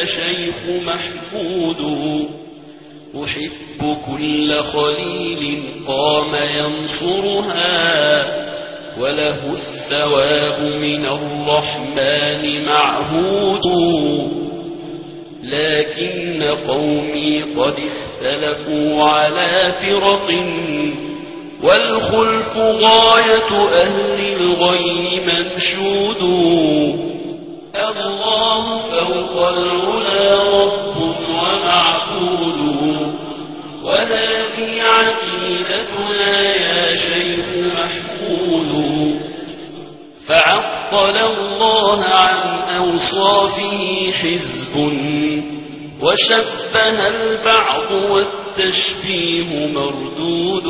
شيخ محمود أحب كل خليل قام ينصرها وله الثواب من الرحمن معهود لكن قومي قد اختلفوا على فرق والخلف غاية أهل الغي منشود الله فوق العلا رب ومعبود وهذه عقيدتنا يا شيخ محمود فعطل الله عن أوصافه حزب وشبه البعض والتشبيه مردود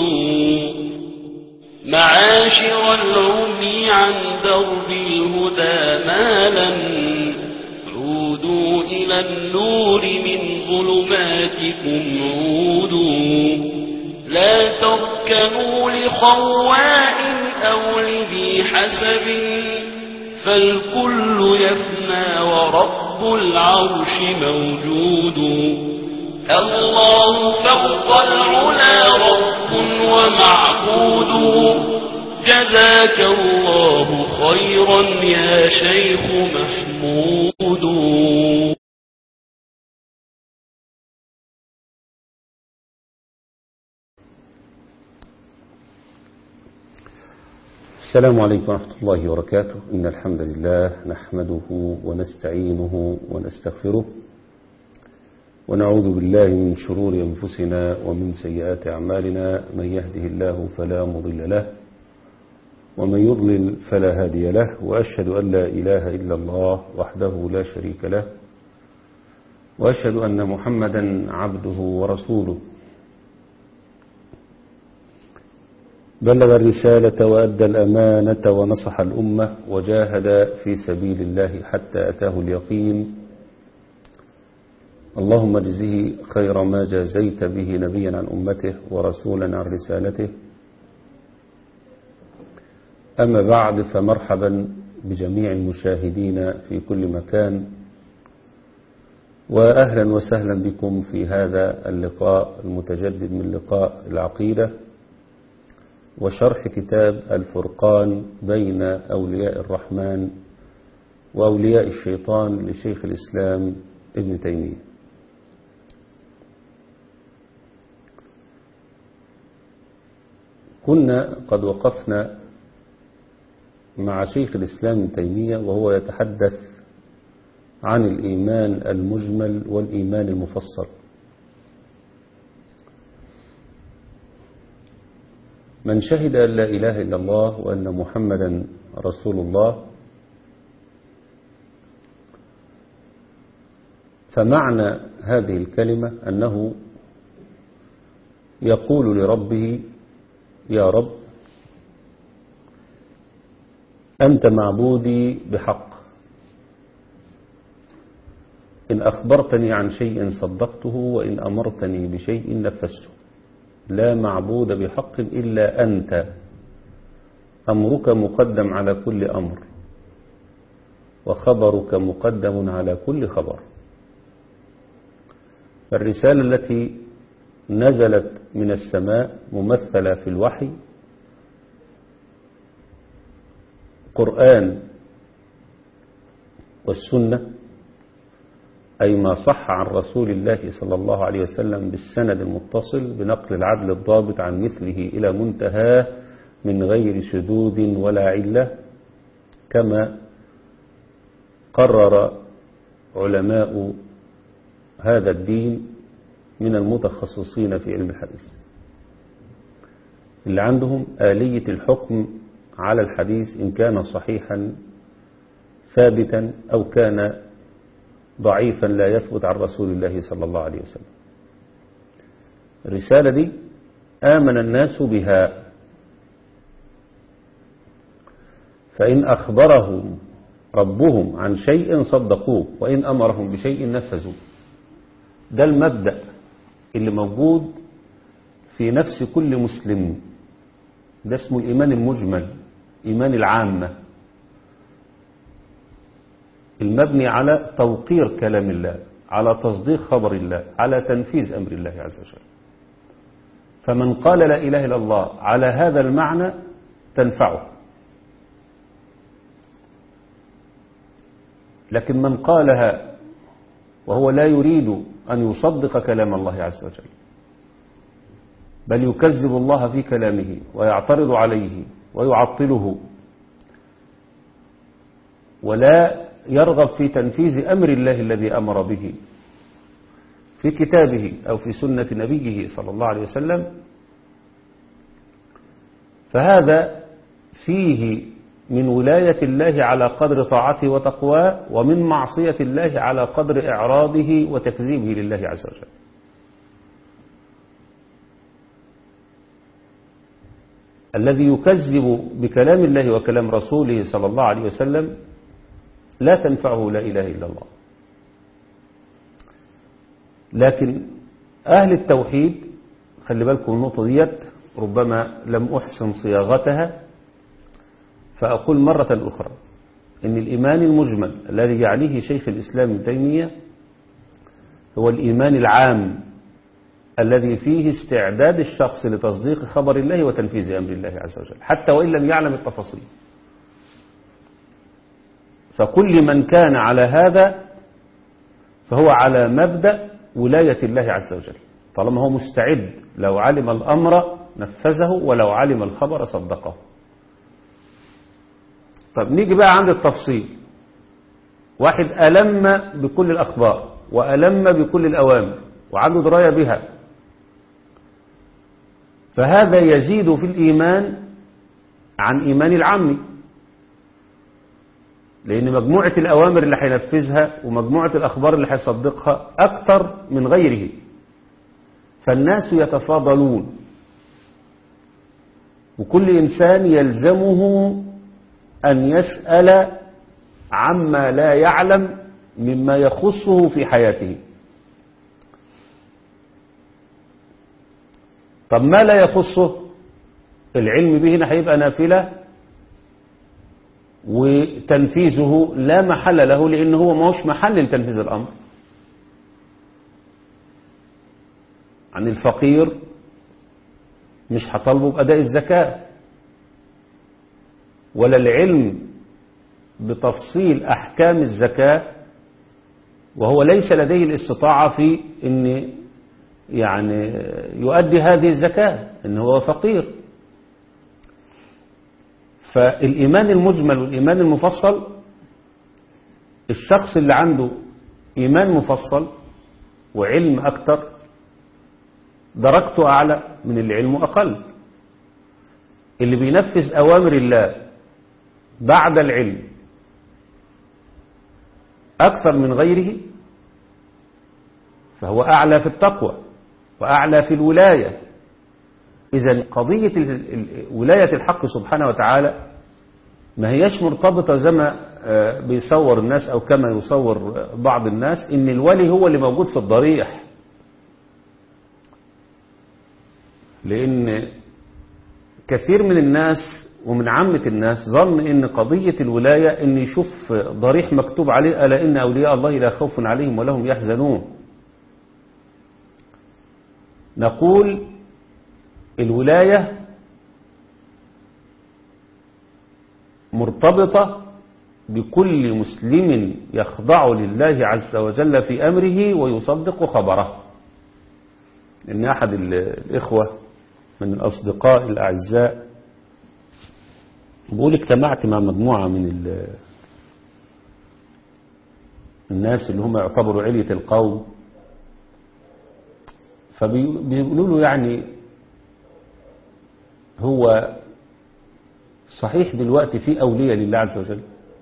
معاشر العمي عن درب الهدى مالا عودوا إلى النور من ظلماتكم عودوا لا تركنوا لخواء أو لذي حسب فالكل يفنى ورب العرش موجود الله فوق العلا رب ومعبود جزاك الله خيرا يا شيخ محمود السلام عليكم ورحمة الله وبركاته إن الحمد لله نحمده ونستعينه ونستغفره ونعوذ بالله من شرور أنفسنا ومن سيئات أعمالنا من يهده الله فلا مضل له ومن يضلل فلا هادي له وأشهد أن لا إله إلا الله وحده لا شريك له وأشهد أن محمدا عبده ورسوله بلغ الرسالة وأدى الأمانة ونصح الأمة وجاهد في سبيل الله حتى أتاه اليقين اللهم اجزه خير ما جازيت به نبيا عن أمته ورسولا عن رسالته أما بعد فمرحبا بجميع المشاهدين في كل مكان وأهلا وسهلا بكم في هذا اللقاء المتجدد من لقاء العقيدة وشرح كتاب الفرقان بين أولياء الرحمن وأولياء الشيطان لشيخ الإسلام ابن تيمية كنا قد وقفنا مع شيخ الإسلام ابن تيمية وهو يتحدث عن الإيمان المجمل والإيمان المفصل من شهد أن لا إله إلا الله وأن محمدا رسول الله فمعنى هذه الكلمة أنه يقول لربه يا رب أنت معبودي بحق إن أخبرتني عن شيء صدقته وإن أمرتني بشيء نفذته لا معبود بحق إلا أنت أمرك مقدم على كل أمر وخبرك مقدم على كل خبر الرسالة التي نزلت من السماء ممثلة في الوحي قرآن والسنة أي ما صح عن رسول الله صلى الله عليه وسلم بالسند المتصل بنقل العدل الضابط عن مثله إلى منتهاه من غير شذوذ ولا علة كما قرر علماء هذا الدين من المتخصصين في علم الحديث اللي عندهم آلية الحكم على الحديث إن كان صحيحا ثابتا أو كان ضعيفا لا يثبت عن رسول الله صلى الله عليه وسلم الرسالة دي آمن الناس بها فإن أخبرهم ربهم عن شيء صدقوه وإن أمرهم بشيء نفذوا ده المبدأ اللي موجود في نفس كل مسلم ده اسمه الإيمان المجمل إيمان العامة المبني على توقير كلام الله على تصديق خبر الله على تنفيذ أمر الله عز وجل فمن قال لا إله إلا الله على هذا المعنى تنفعه لكن من قالها وهو لا يريد أن يصدق كلام الله عز وجل بل يكذب الله في كلامه ويعترض عليه ويعطله ولا يرغب في تنفيذ أمر الله الذي أمر به في كتابه أو في سنة نبيه صلى الله عليه وسلم فهذا فيه من ولاية الله على قدر طاعته وتقواه ومن معصية الله على قدر إعراضه وتكذيبه لله عز وجل الذي يكذب بكلام الله وكلام رسوله صلى الله عليه وسلم لا تنفعه لا إله إلا الله لكن أهل التوحيد خلي بالكم النقطة ديت ربما لم أحسن صياغتها فأقول مرة أخرى إن الإيمان المجمل الذي يعنيه شيخ الإسلام ابن تيمية هو الإيمان العام الذي فيه استعداد الشخص لتصديق خبر الله وتنفيذ أمر الله عز وجل حتى وإن لم يعلم التفاصيل فكل من كان على هذا فهو على مبدأ ولاية الله عز وجل طالما هو مستعد لو علم الأمر نفذه ولو علم الخبر صدقه طب نيجي بقى عند التفصيل واحد ألم بكل الأخبار وألم بكل الأوامر وعنده دراية بها فهذا يزيد في الإيمان عن إيمان العامي لأن مجموعة الأوامر اللي هينفذها ومجموعة الأخبار اللي هيصدقها أكثر من غيره فالناس يتفاضلون وكل إنسان يلزمه أن يسأل عما لا يعلم مما يخصه في حياته طب ما لا يخصه العلم به هنا هيبقى نافلة وتنفيذه لا محل له لأن هو ماهوش محل لتنفيذ الأمر عن الفقير مش هطالبه بأداء الزكاة ولا العلم بتفصيل أحكام الزكاة وهو ليس لديه الاستطاعة في أن يعني يؤدي هذه الزكاة أنه هو فقير فالإيمان المجمل والإيمان المفصل الشخص اللي عنده إيمان مفصل وعلم أكثر درجته أعلى من اللي علمه أقل اللي بينفذ أوامر الله بعد العلم أكثر من غيره فهو أعلى في التقوى وأعلى في الولاية إذا قضية ولاية الحق سبحانه وتعالى ما هيش مرتبطة زي ما بيصور الناس أو كما يصور بعض الناس إن الولي هو اللي موجود في الضريح لأن كثير من الناس ومن عامة الناس ظن إن قضية الولاية إن يشوف ضريح مكتوب عليه ألا إن أولياء الله لا خوف عليهم ولا هم يحزنون نقول الولاية مرتبطة بكل مسلم يخضع لله عز وجل في أمره ويصدق خبره إن أحد الإخوة من الأصدقاء الأعزاء بقول اجتمعت مع مجموعة من الناس اللي هم يعتبروا علية القوم فبيقولوا له يعني هو صحيح دلوقتي في أولياء لله عز وجل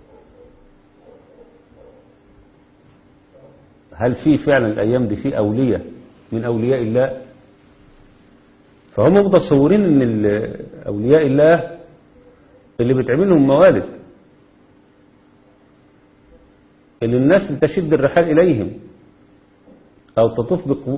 هل في فعلا الأيام دي في أولياء من أولياء الله فهم متصورين ان أولياء الله اللي بتعمل لهم موالد اللي الناس بتشد الرحال إليهم أو تطوف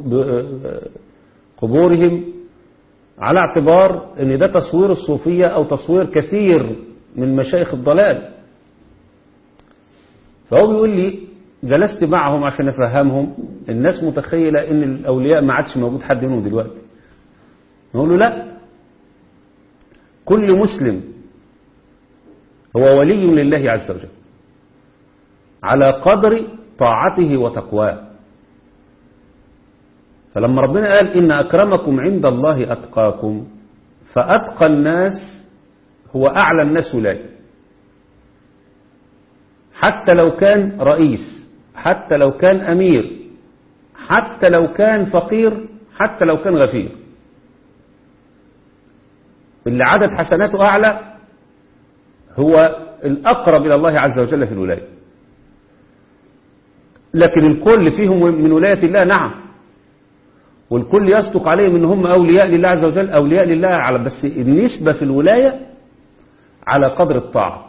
بقبورهم على اعتبار ان ده تصوير الصوفية أو تصوير كثير من مشايخ الضلال فهو بيقول لي جلست معهم عشان افهمهم الناس متخيلة ان الاولياء ما عادش موجود حد منهم دلوقتي نقول له لا كل مسلم هو ولي لله عز وجل على قدر طاعته وتقواه فلما ربنا قال إن أكرمكم عند الله أتقاكم فأتقى الناس هو أعلى الناس ولاية حتى لو كان رئيس حتى لو كان أمير حتى لو كان فقير حتى لو كان غفير اللي عدد حسناته أعلى هو الأقرب إلى الله عز وجل في الولاية لكن الكل فيهم من ولاية الله نعم والكل يصدق عليهم ان هم أولياء لله عز وجل أولياء لله على بس النسبة في الولاية على قدر الطاعة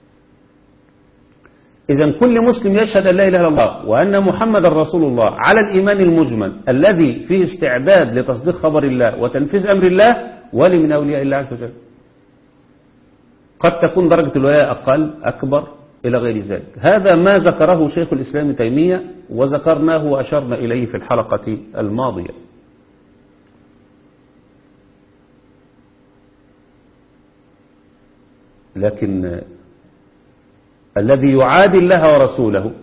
إذا كل مسلم يشهد أن لا إله إلا الله وأن محمد رسول الله على الإيمان المجمل الذي فيه استعداد لتصديق خبر الله وتنفيذ أمر الله ولي من أولياء الله عز وجل قد تكون درجة الولاية أقل أكبر إلى غير ذلك هذا ما ذكره شيخ الإسلام تيمية وذكرناه وأشرنا إليه في الحلقة الماضية لكن الذي يعادي الله ورسوله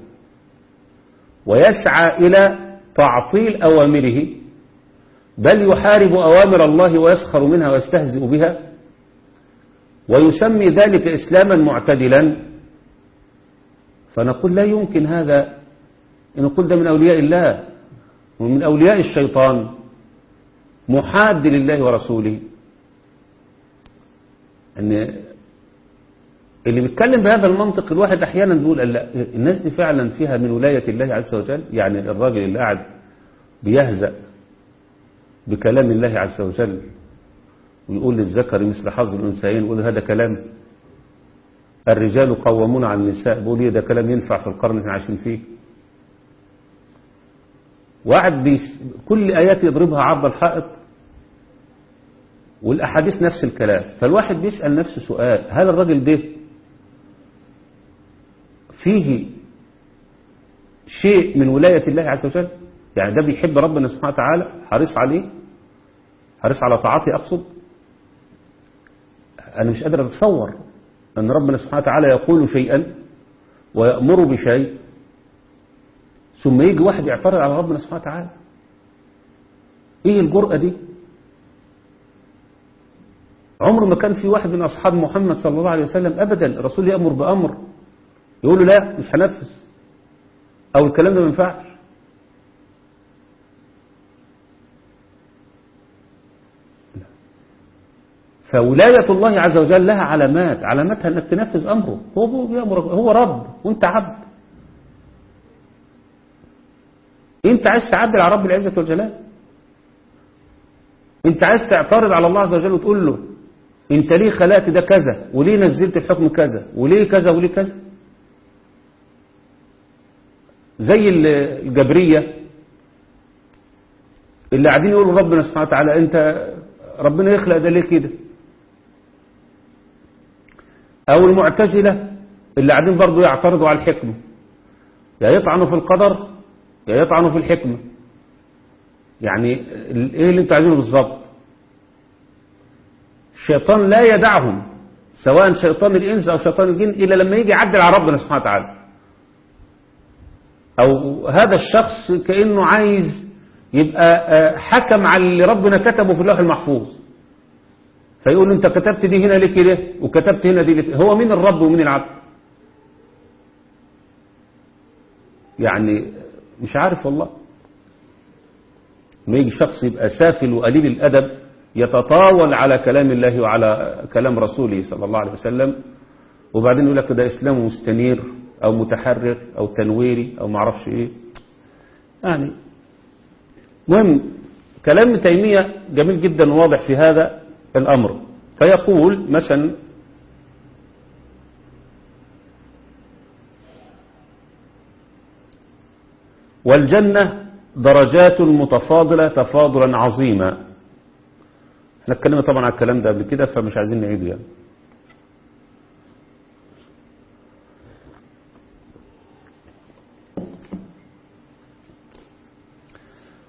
ويسعى إلى تعطيل أوامره بل يحارب أوامر الله ويسخر منها ويستهزئ بها ويسمي ذلك إسلاما معتدلا فنقول لا يمكن هذا أن نقول ده من أولياء الله ومن أولياء الشيطان محاد لله ورسوله أن اللي بيتكلم بهذا المنطق الواحد أحيانا بيقول لا الناس دي فعلا فيها من ولاية الله عز وجل يعني الراجل اللي قاعد بيهزأ بكلام الله عز وجل ويقول للذكر مثل حظ الأنثيين ويقول هذا كلام الرجال قوامون على النساء بيقول ايه ده كلام ينفع في القرن اللي احنا عايشين فيه واحد بيس كل آيات يضربها عرض الحائط والأحاديث نفس الكلام فالواحد بيسأل نفسه سؤال هل الراجل ده فيه شيء من ولاية الله عز وجل يعني ده بيحب ربنا سبحانه وتعالى حريص عليه حريص على طاعته أقصد أنا مش قادر أتصور أن ربنا سبحانه وتعالى يقول شيئا ويأمر بشيء ثم يجي واحد يعترض على ربنا سبحانه وتعالى ايه الجرأة دي عمر ما كان في واحد من أصحاب محمد صلى الله عليه وسلم أبدا الرسول يأمر بأمر يقول له لا مش هنفذ أو الكلام ده ما ينفعش فولاية الله عز وجل لها علامات علاماتها انك تنفذ امره هو بيأمرك هو رب وانت عبد انت عايز تعدل على رب العزة والجلال انت عايز تعترض على الله عز وجل وتقول له انت ليه خلقت ده كذا وليه نزلت الحكم كذا وليه كذا وليه كذا زي الجبرية اللي قاعدين يقولوا ربنا سبحانه وتعالى انت ربنا يخلق ده ليه كده او المعتزلة اللي قاعدين برضو يعترضوا على الحكمة يا يطعنوا في القدر يا يطعنوا في الحكمة يعني ايه اللي انتوا عايزينه بالظبط الشيطان لا يدعهم سواء شيطان الانس او شيطان الجن الا لما يجي يعدل على ربنا سبحانه وتعالى او هذا الشخص كانه عايز يبقى حكم على اللي ربنا كتبه في اللوح المحفوظ فيقول له انت كتبت دي هنا ليه كده وكتبت هنا دي ليه هو مين الرب ومين العبد يعني مش عارف والله ما يجي شخص يبقى سافل وقليل الأدب يتطاول على كلام الله وعلى كلام رسوله صلى الله عليه وسلم وبعدين يقول لك ده إسلام مستنير أو متحرر أو تنويري أو معرفش إيه يعني مهم كلام تيمية جميل جدا وواضح في هذا الأمر فيقول مثلا والجنة درجات متفاضلة تفاضلا عظيما احنا اتكلمنا طبعا على الكلام ده قبل كده فمش عايزين نعيده يعني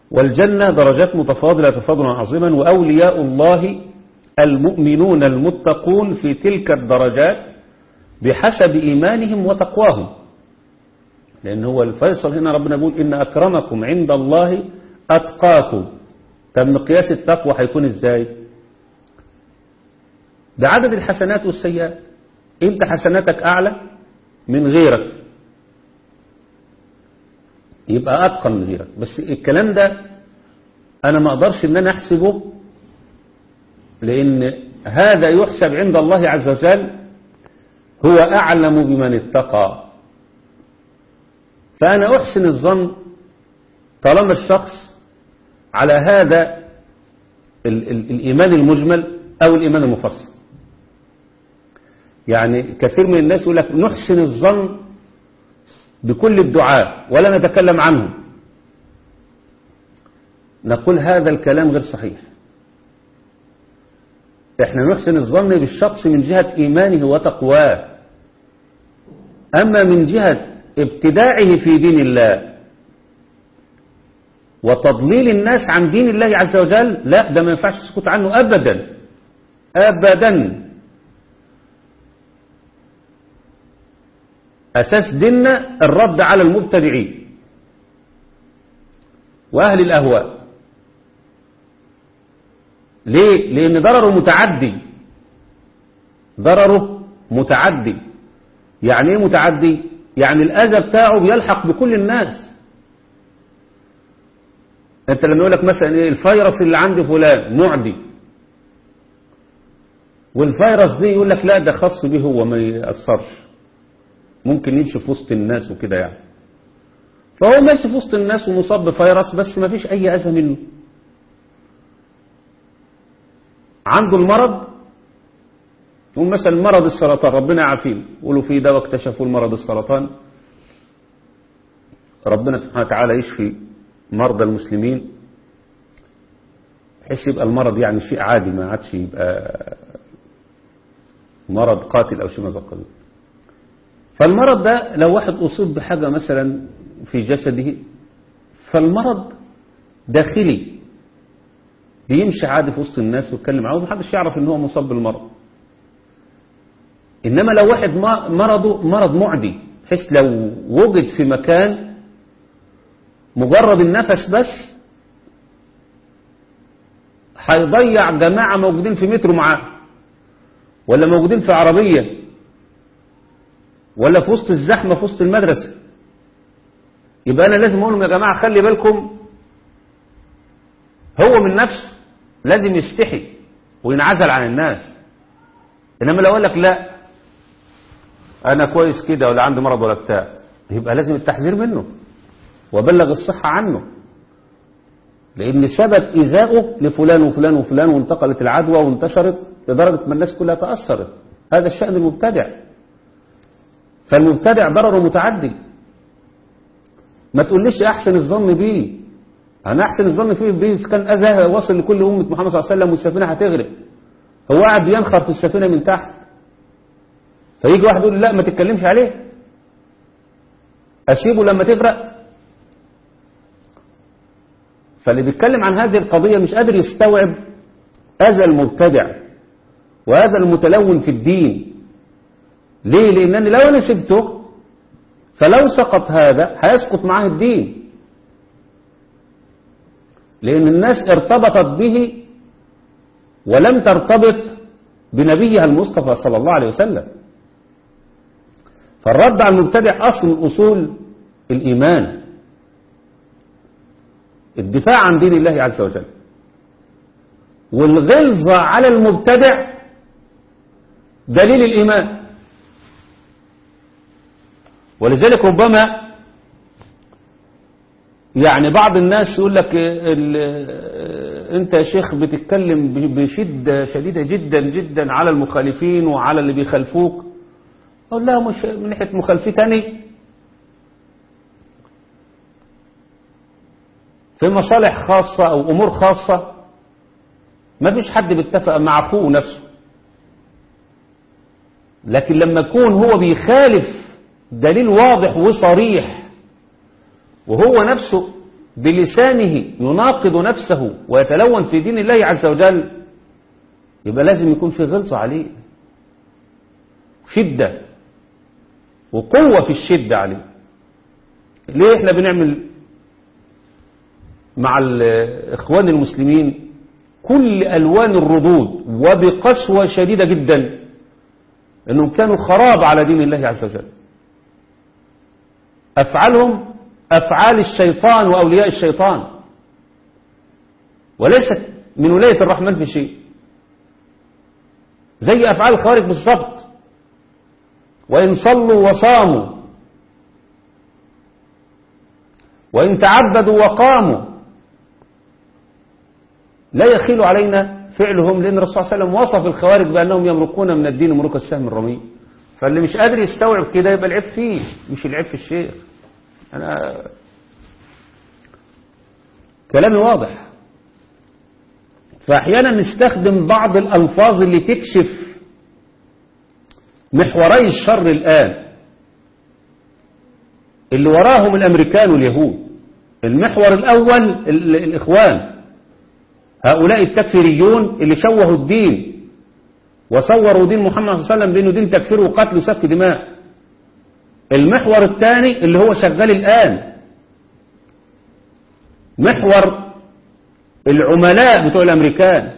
والجنة درجات متفاضلة تفاضلا عظيما وأولياء الله المؤمنون المتقون في تلك الدرجات بحسب إيمانهم وتقواهم لأن هو الفيصل هنا ربنا يقول إن أكرمكم عند الله أتقاكم طب مقياس التقوى هيكون إزاي بعدد الحسنات والسيئات انت حسناتك أعلى من غيرك يبقى أتقى من غيرك بس الكلام ده أنا ما أقدرش إن أنا أحسبه لأن هذا يحسب عند الله عز وجل هو أعلم بمن اتقى فأنا أحسن الظن طالما الشخص على هذا ال ال الإيمان المجمل أو الإيمان المفصل يعني كثير من الناس يقول لك نحسن الظن بكل الدعاء ولا نتكلم عنه نقول هذا الكلام غير صحيح احنا نحسن الظن بالشخص من جهة إيمانه وتقواه أما من جهة ابتداعه في دين الله وتضليل الناس عن دين الله عز وجل لا ده ما ينفعش تسكت عنه أبدا أبدا أساس ديننا الرد على المبتدعين وأهل الأهواء ليه؟ لأن ضرره متعدي ضرره متعدي يعني ايه متعدي؟ يعني الأذى بتاعه بيلحق بكل الناس انت لما يقول لك مثلا ايه الفيروس اللي عند فلان معدي والفيروس دي يقول لك لا ده خاص به هو ما يأثرش ممكن يمشي في وسط الناس وكده يعني فهو ماشي في وسط الناس ومصاب بفيروس بس ما فيش اي اذى منه عنده المرض يقول مثلا مرض السرطان ربنا يعافيه يقولوا في دواء اكتشفوا المرض السرطان ربنا سبحانه وتعالى يشفي مرضى المسلمين بحيث يبقى المرض يعني شيء عادي ما عادش يبقى مرض قاتل او شيء من ذلك فالمرض ده لو واحد اصيب بحاجه مثلا في جسده فالمرض داخلي بيمشي عادي في وسط الناس ويتكلم معاه ومحدش يعرف ان هو مصاب بالمرض انما لو واحد مرضه مرض معدي بحيث لو وجد في مكان مجرد النفس بس هيضيع جماعة موجودين في مترو معاه ولا موجودين في عربية ولا في وسط الزحمة في وسط المدرسة يبقى أنا لازم أقول لهم يا جماعة خلي بالكم هو من نفسه لازم يستحي وينعزل عن الناس إنما لو قال لك لا أنا كويس كده ولا عندي مرض ولا بتاع يبقى لازم التحذير منه وبلغ الصحة عنه لأن ثبت إيذاؤه لفلان وفلان وفلان وانتقلت العدوى وانتشرت لدرجة ما الناس كلها تأثرت هذا الشأن المبتدع فالمبتدع ضرره متعدي ما تقوليش أحسن الظن بيه أنا أحسن الظن فيه بيه إذا كان أذى واصل لكل أمة محمد صلى الله عليه وسلم والسفينة هتغرق هو قاعد بينخر في السفينة من تحت فيجي واحد يقول لا ما تتكلمش عليه أسيبه لما تغرق فاللي بيتكلم عن هذه القضية مش قادر يستوعب أذى المبتدع وهذا المتلون في الدين ليه لأنني لو أنا سبته فلو سقط هذا هيسقط معاه الدين لأن الناس ارتبطت به ولم ترتبط بنبيها المصطفى صلى الله عليه وسلم فالرد على المبتدع أصل من أصول الإيمان الدفاع عن دين الله عز وجل والغلظة على المبتدع دليل الإيمان ولذلك ربما يعني بعض الناس يقول لك انت يا شيخ بتتكلم بشدة شديدة جدا جدا على المخالفين وعلى اللي بيخالفوك اقول لا مش من ناحية مخالفي تاني في مصالح خاصة أو أمور خاصة ما فيش حد بيتفق مع أخوه نفسه لكن لما يكون هو بيخالف دليل واضح وصريح وهو نفسه بلسانه يناقض نفسه ويتلون في دين الله عز وجل يبقى لازم يكون في غلظة عليه شدة وقوة في الشدة عليه ليه احنا بنعمل مع الإخوان المسلمين كل ألوان الردود وبقسوة شديدة جدا أنهم كانوا خراب على دين الله عز وجل أفعالهم أفعال الشيطان وأولياء الشيطان وليست من ولاية الرحمن في شيء زي أفعال الخوارج بالضبط وإن صلوا وصاموا وإن تعبدوا وقاموا لا يخيل علينا فعلهم لأن الرسول صلى الله عليه وسلم وصف الخوارج بأنهم يمرقون من الدين مروق السهم الرمي فاللي مش قادر يستوعب كده يبقى العيب فيه مش العيب في الشيخ أنا كلامي واضح فأحيانا نستخدم بعض الألفاظ اللي تكشف محوري الشر الآن اللي وراهم الأمريكان واليهود المحور الأول ال- الإخوان هؤلاء التكفيريون اللي شوهوا الدين وصوروا دين محمد صلى الله عليه وسلم بأنه دين تكفير وقتل وسفك دماء المحور الثاني اللي هو شغال الآن محور العملاء بتوع الأمريكان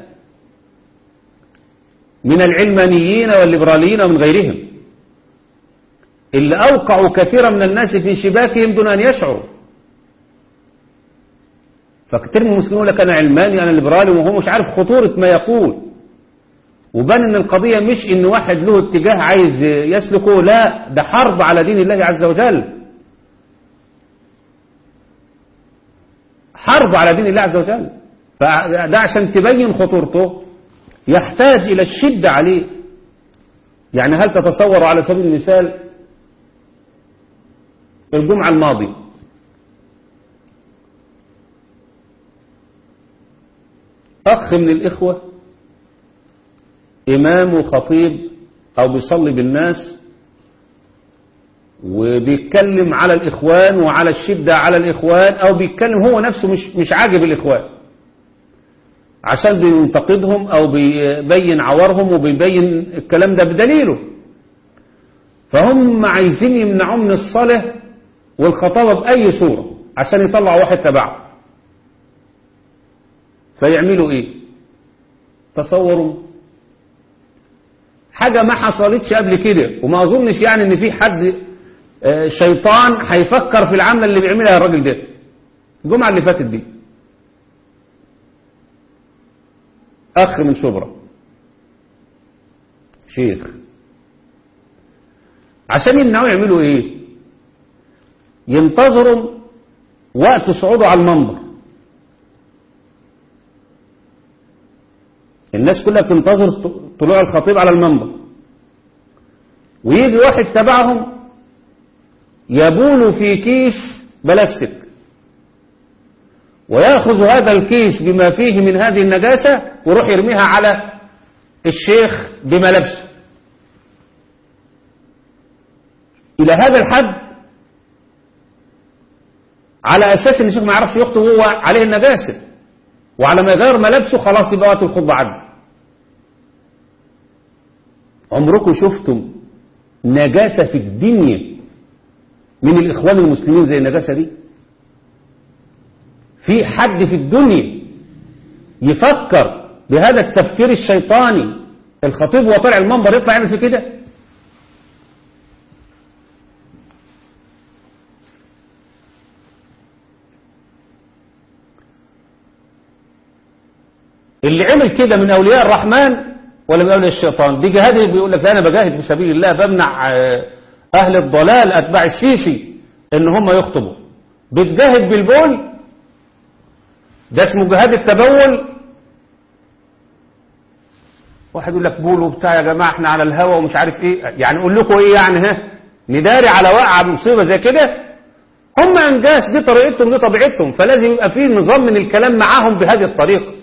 من العلمانيين والليبراليين ومن غيرهم اللي أوقعوا كثيرا من الناس في شباكهم دون أن يشعروا فكثير من المسلمين يقول لك أنا علماني أنا ليبرالي وهو مش عارف خطورة ما يقول وبان ان القضية مش ان واحد له اتجاه عايز يسلكه لا ده حرب على دين الله عز وجل حرب على دين الله عز وجل فده عشان تبين خطورته يحتاج إلى الشدة عليه يعني هل تتصور على سبيل المثال الجمعة الماضية أخ من الإخوة إمام وخطيب أو بيصلي بالناس وبيتكلم على الإخوان وعلى الشدة على الإخوان أو بيتكلم هو نفسه مش, مش عاجب الإخوان عشان بينتقدهم أو بيبين عورهم وبيبين الكلام ده بدليله فهم عايزين يمنعوه من الصلاة والخطابة بأي صورة عشان يطلعوا واحد تبعه فيعملوا ايه تصوروا حاجة ما حصلتش قبل كده وما اظنش يعني ان في حد آه، شيطان هيفكر في العملة اللي بيعملها الراجل ده الجمعة اللي فاتت دي اخ من شبرا شيخ عشان يمنعوا يعملوا ايه ينتظروا وقت صعوده على المنبر الناس كلها بتنتظر طلوع الخطيب على المنبر ويجي واحد تبعهم يبول في كيس بلاستيك ويأخذ هذا الكيس بما فيه من هذه النجاسة ويروح يرميها على الشيخ بملابسه إلى هذا الحد على أساس أن الشيخ ما يعرفش يخطب وهو عليه النجاسة وعلى ما يغير ملابسه خلاص يبقى وقت الخطبة عدى عمركم شفتم نجاسة في الدنيا من الإخوان المسلمين زي النجاسة دي في حد في الدنيا يفكر بهذا التفكير الشيطاني الخطيب وهو طالع المنبر يطلع يعمل في كده اللي عمل كده من أولياء الرحمن ولا من أولياء الشيطان دي جهاد بيقول لك أنا بجاهد في سبيل الله بمنع آه، أهل الضلال أتباع السيسي إن هم يخطبوا بتجاهد بالبول ده اسمه جهاد التبول واحد يقول لك بول وبتاع يا جماعة احنا على الهوا ومش عارف ايه يعني اقول لكم ايه يعني ها نداري على وقعة مصيبة زي كده هم انجاز دي طريقتهم دي طبيعتهم فلازم يبقى فيه نظام من الكلام معاهم بهذه الطريقة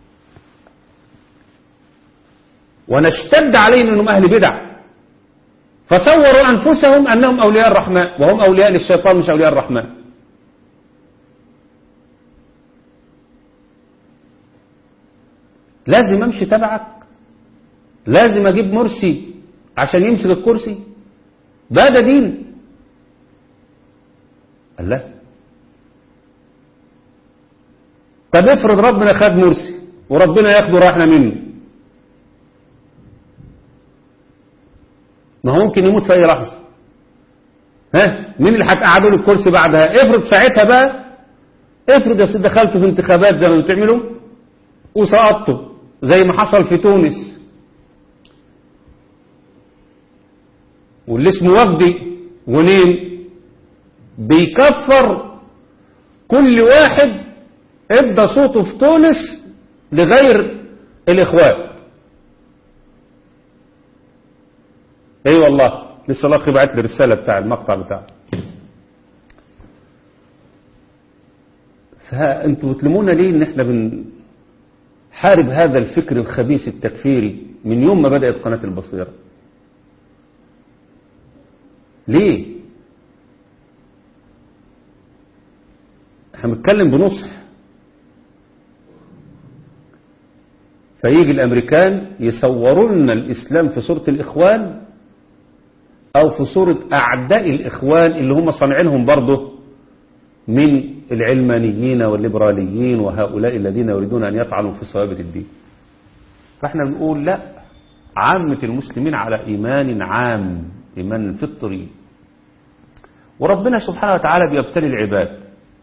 ونشتد عليهم انهم اهل بدع فصوروا انفسهم انهم اولياء الرحمن وهم اولياء للشيطان مش اولياء الرحمن لازم امشي تبعك لازم اجيب مرسي عشان يمسك الكرسي ده ده دين قال لا طب افرض ربنا خد مرسي وربنا ياخده راحنا منه ما هو ممكن يموت في اي لحظه ها مين اللي هتقعدوا له الكرسي بعدها افرض ساعتها بقى افرض يا سيدي دخلتوا في انتخابات زي ما بتعملوا وسقطتوا زي ما حصل في تونس واللي اسمه وفدي غنيم بيكفر كل واحد ادى صوته في تونس لغير الاخوان اي أيوة والله لسه الاخ بعت لي رساله بتاع المقطع بتاعه فانتوا بتلمونا ليه ان احنا بنحارب هذا الفكر الخبيث التكفيري من يوم ما بدات قناه البصيره ليه احنا بنتكلم بنصح فيجي الامريكان يصوروا لنا الاسلام في صوره الاخوان او في صورة اعداء الاخوان اللي هم صانعينهم برضه من العلمانيين والليبراليين وهؤلاء الذين يريدون ان يطعنوا في ثوابت الدين فاحنا بنقول لا عامة المسلمين على ايمان عام ايمان فطري وربنا سبحانه وتعالى بيبتلي العباد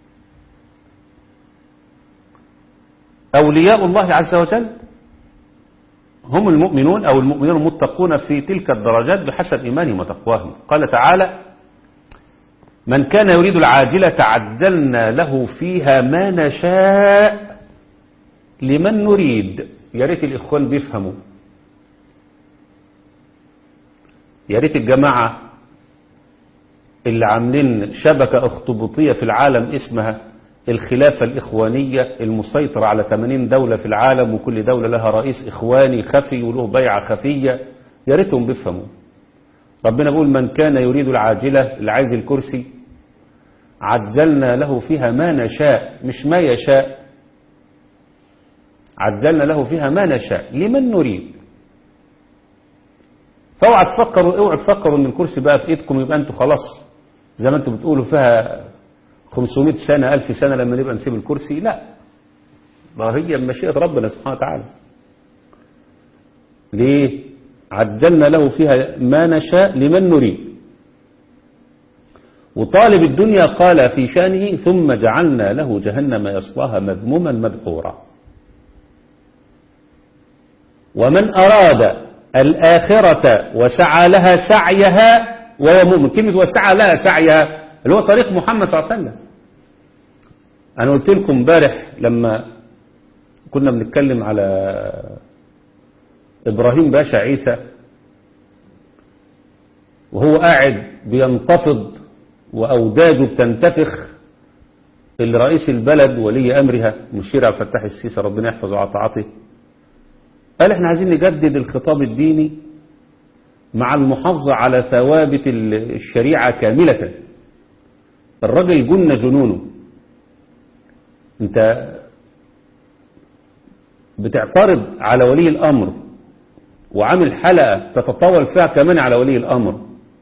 اولياء الله عز وجل هم المؤمنون أو المؤمنون المتقون في تلك الدرجات بحسب إيمانهم وتقواهم قال تعالى من كان يريد العاجلة عجلنا له فيها ما نشاء لمن نريد يا ريت الإخوان بيفهموا يا ريت الجماعة اللي عاملين شبكة اخطبوطية في العالم اسمها الخلافة الإخوانية المسيطرة على 80 دولة في العالم وكل دولة لها رئيس إخواني خفي وله بيعة خفية يا ريتهم بيفهموا ربنا بيقول من كان يريد العاجلة اللي عايز الكرسي عجلنا له فيها ما نشاء مش ما يشاء عجلنا له فيها ما نشاء لمن نريد فاوعى تفكروا اوعوا تفكروا ان الكرسي بقى في ايدكم يبقى انتوا خلاص زي ما انتوا بتقولوا فيها 500 سنة ألف سنة لما نبقى نسيب الكرسي لا ما هي مشيئة ربنا سبحانه وتعالى ليه عجلنا له فيها ما نشاء لمن نريد وطالب الدنيا قال في شانه ثم جعلنا له جهنم يصلاها مذموما مدحورا ومن أراد الآخرة وسعى لها سعيها وهو مؤمن كلمة وسعى لها سعيها اللي هو طريق محمد صلى الله عليه وسلم أنا قلت لكم امبارح لما كنا بنتكلم على إبراهيم باشا عيسى وهو قاعد بينتفض وأوداجه بتنتفخ اللي رئيس البلد ولي أمرها مشير عبد الفتاح السيسي ربنا يحفظه على طاعته قال احنا عايزين نجدد الخطاب الديني مع المحافظة على ثوابت الشريعة كاملة الرجل جن جنونه انت بتعترض على ولي الأمر وعامل حلقة تتطاول فيها كمان على ولي الأمر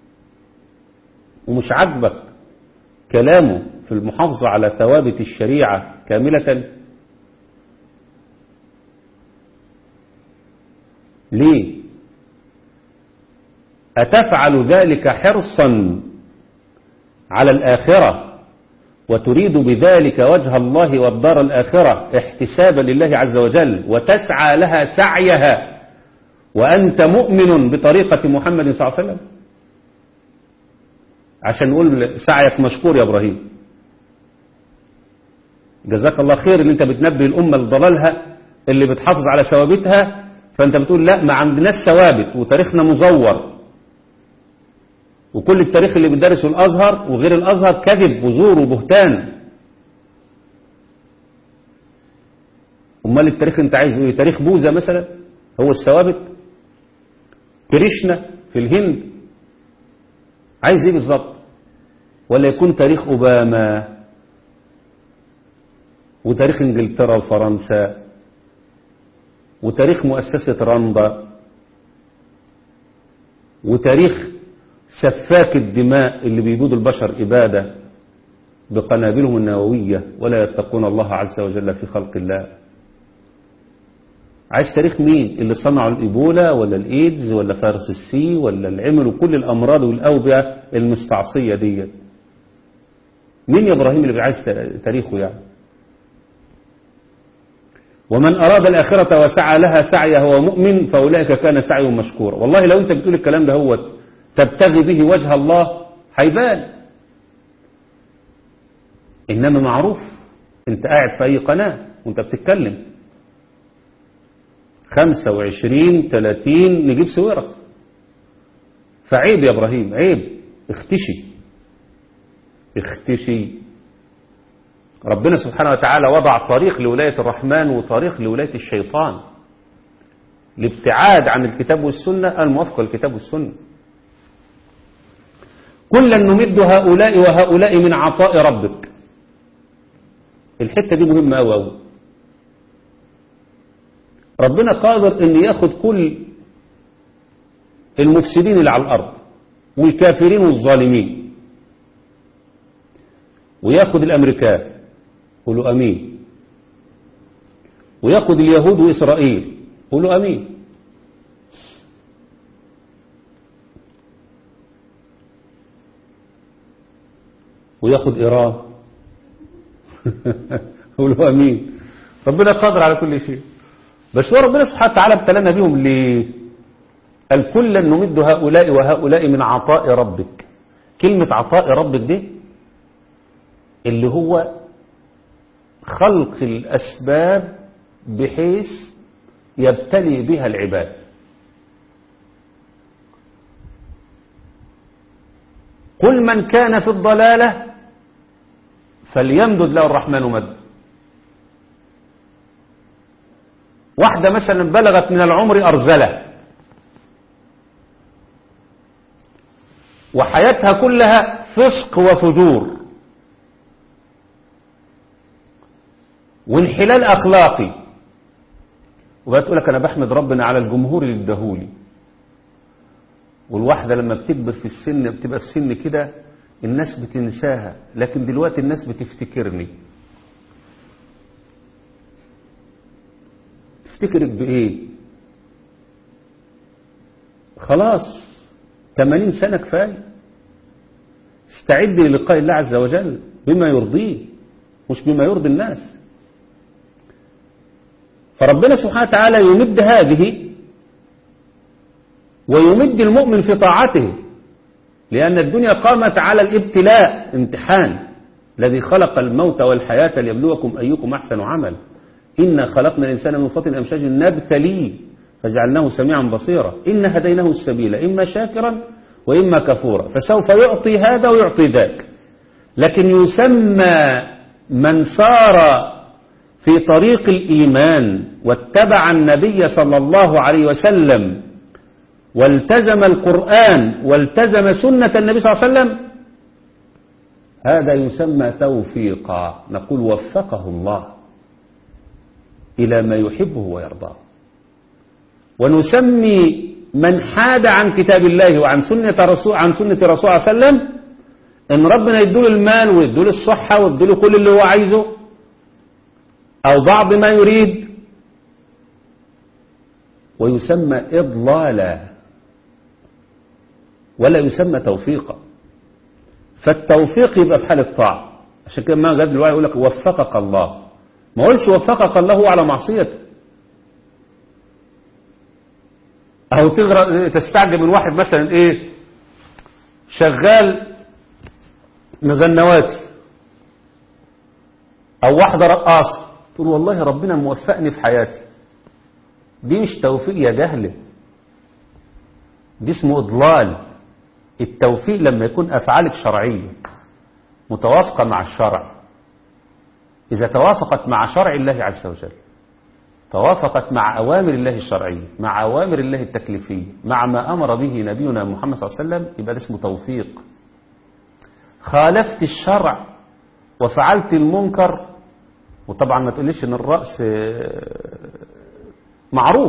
ومش عاجبك كلامه في المحافظة على ثوابت الشريعة كاملة ليه أتفعل ذلك حرصا على الآخرة وتريد بذلك وجه الله والدار الآخرة احتسابا لله عز وجل وتسعى لها سعيها وأنت مؤمن بطريقة محمد صلى الله عليه وسلم عشان نقول سعيك مشكور يا إبراهيم جزاك الله خير ان انت بتنبه الأمة لضلالها اللي بتحافظ على ثوابتها فانت بتقول لا ما عندناش ثوابت وتاريخنا مزور وكل التاريخ اللي بيدرسه الأزهر وغير الأزهر كذب وزور وبهتان أمال التاريخ انت عايز ايه تاريخ بوذا مثلا هو الثوابت كريشنا في الهند عايز ايه بالظبط ولا يكون تاريخ أوباما وتاريخ انجلترا وفرنسا وتاريخ مؤسسة رندا وتاريخ سفاك الدماء اللي بيجودوا البشر إبادة بقنابلهم النووية ولا يتقون الله عز وجل في خلق الله عايز تاريخ مين اللي صنعوا الإيبولا ولا الإيدز ولا فارس السي ولا اللي عملوا كل الأمراض والأوبئة المستعصية ديت مين يا إبراهيم اللي عايز تاريخه يعني ومن أراد الآخرة وسعى لها سعي هو مؤمن فأولئك كان سعيهم مشكورا والله لو أنت بتقول الكلام ده هو تبتغي به وجه الله هيبان إنما معروف أنت قاعد في أي قناة وأنت بتتكلم خمسة وعشرين تلاتين نجيب سويرس فعيب يا إبراهيم عيب اختشي اختشي ربنا سبحانه وتعالى وضع طريق لولاية الرحمن وطريق لولاية الشيطان الابتعاد عن الكتاب والسنة الموافقة للكتاب والسنة كلا نمد هؤلاء وهؤلاء من عطاء ربك الحتة دي مهمة أوي أوي ربنا قادر ان ياخد كل المفسدين اللي على الارض والكافرين والظالمين وياخد الامريكان قولوا امين وياخد اليهود واسرائيل قولوا امين وياخد ايران قولوا امين ربنا قادر على كل شيء بس هو ربنا سبحانه وتعالى ابتلانا بيهم ليه قال كلا نمد هؤلاء وهؤلاء من عطاء ربك كلمة عطاء ربك دي اللي هو خلق الأسباب بحيث يبتلي بها العباد قل من كان في الضلالة فليمدد له الرحمن مد واحدة مثلا بلغت من العمر أرزلة وحياتها كلها فسق وفجور وانحلال أخلاقي وبقى تقول لك أنا بحمد ربنا على الجمهور اللي اداهولي والواحدة لما بتكبر في السن بتبقى في سن كده الناس بتنساها لكن دلوقتي الناس بتفتكرني تفتكرك بإيه خلاص 80 سنة كفاية استعد للقاء الله عز وجل بما يرضيه مش بما يرضي الناس فربنا سبحانه وتعالى يمد هذه ويمد المؤمن في طاعته لأن الدنيا قامت على الابتلاء امتحان الذي خلق الموت والحياة ليبلوكم أيكم أحسن عمل إنا خلقنا الإنسان من فضل أمشاج نبتليه فجعلناه سميعا بصيرا إنا هديناه السبيل إما شاكرا وإما كفورا فسوف يعطي هذا ويعطي ذاك لكن يسمى من سار في طريق الإيمان واتبع النبي صلى الله عليه وسلم والتزم القرآن والتزم سنة النبي صلى الله عليه وسلم هذا يسمى توفيقا نقول وفقه الله إلى ما يحبه ويرضاه ونسمي من حاد عن كتاب الله وعن سنة رسول عن سنة رسول الله عليه وسلم ان ربنا يدوله المال ويدوله الصحة ويدوله كل اللي هو عايزه او بعض ما يريد ويسمى اضلالا ولا يسمى توفيقا فالتوفيق يبقى في حال الطاعة عشان كده ما جاد الوعي يقول لك وفقك الله ما قولش وفقك الله على معصيته أو تغرى تستعجب من واحد مثلا إيه شغال مغنواتي أو واحدة رقاصة تقول والله ربنا موفقني في حياتي دي مش توفيق يا جهل دي اسمه إضلال التوفيق لما يكون أفعالك شرعية متوافقة مع الشرع إذا توافقت مع شرع الله عز وجل توافقت مع أوامر الله الشرعية مع أوامر الله التكليفية مع ما أمر به نبينا محمد صلى الله عليه وسلم يبقى ده اسمه توفيق خالفت الشرع وفعلت المنكر وطبعا ما تقوليش ان الرأس معروف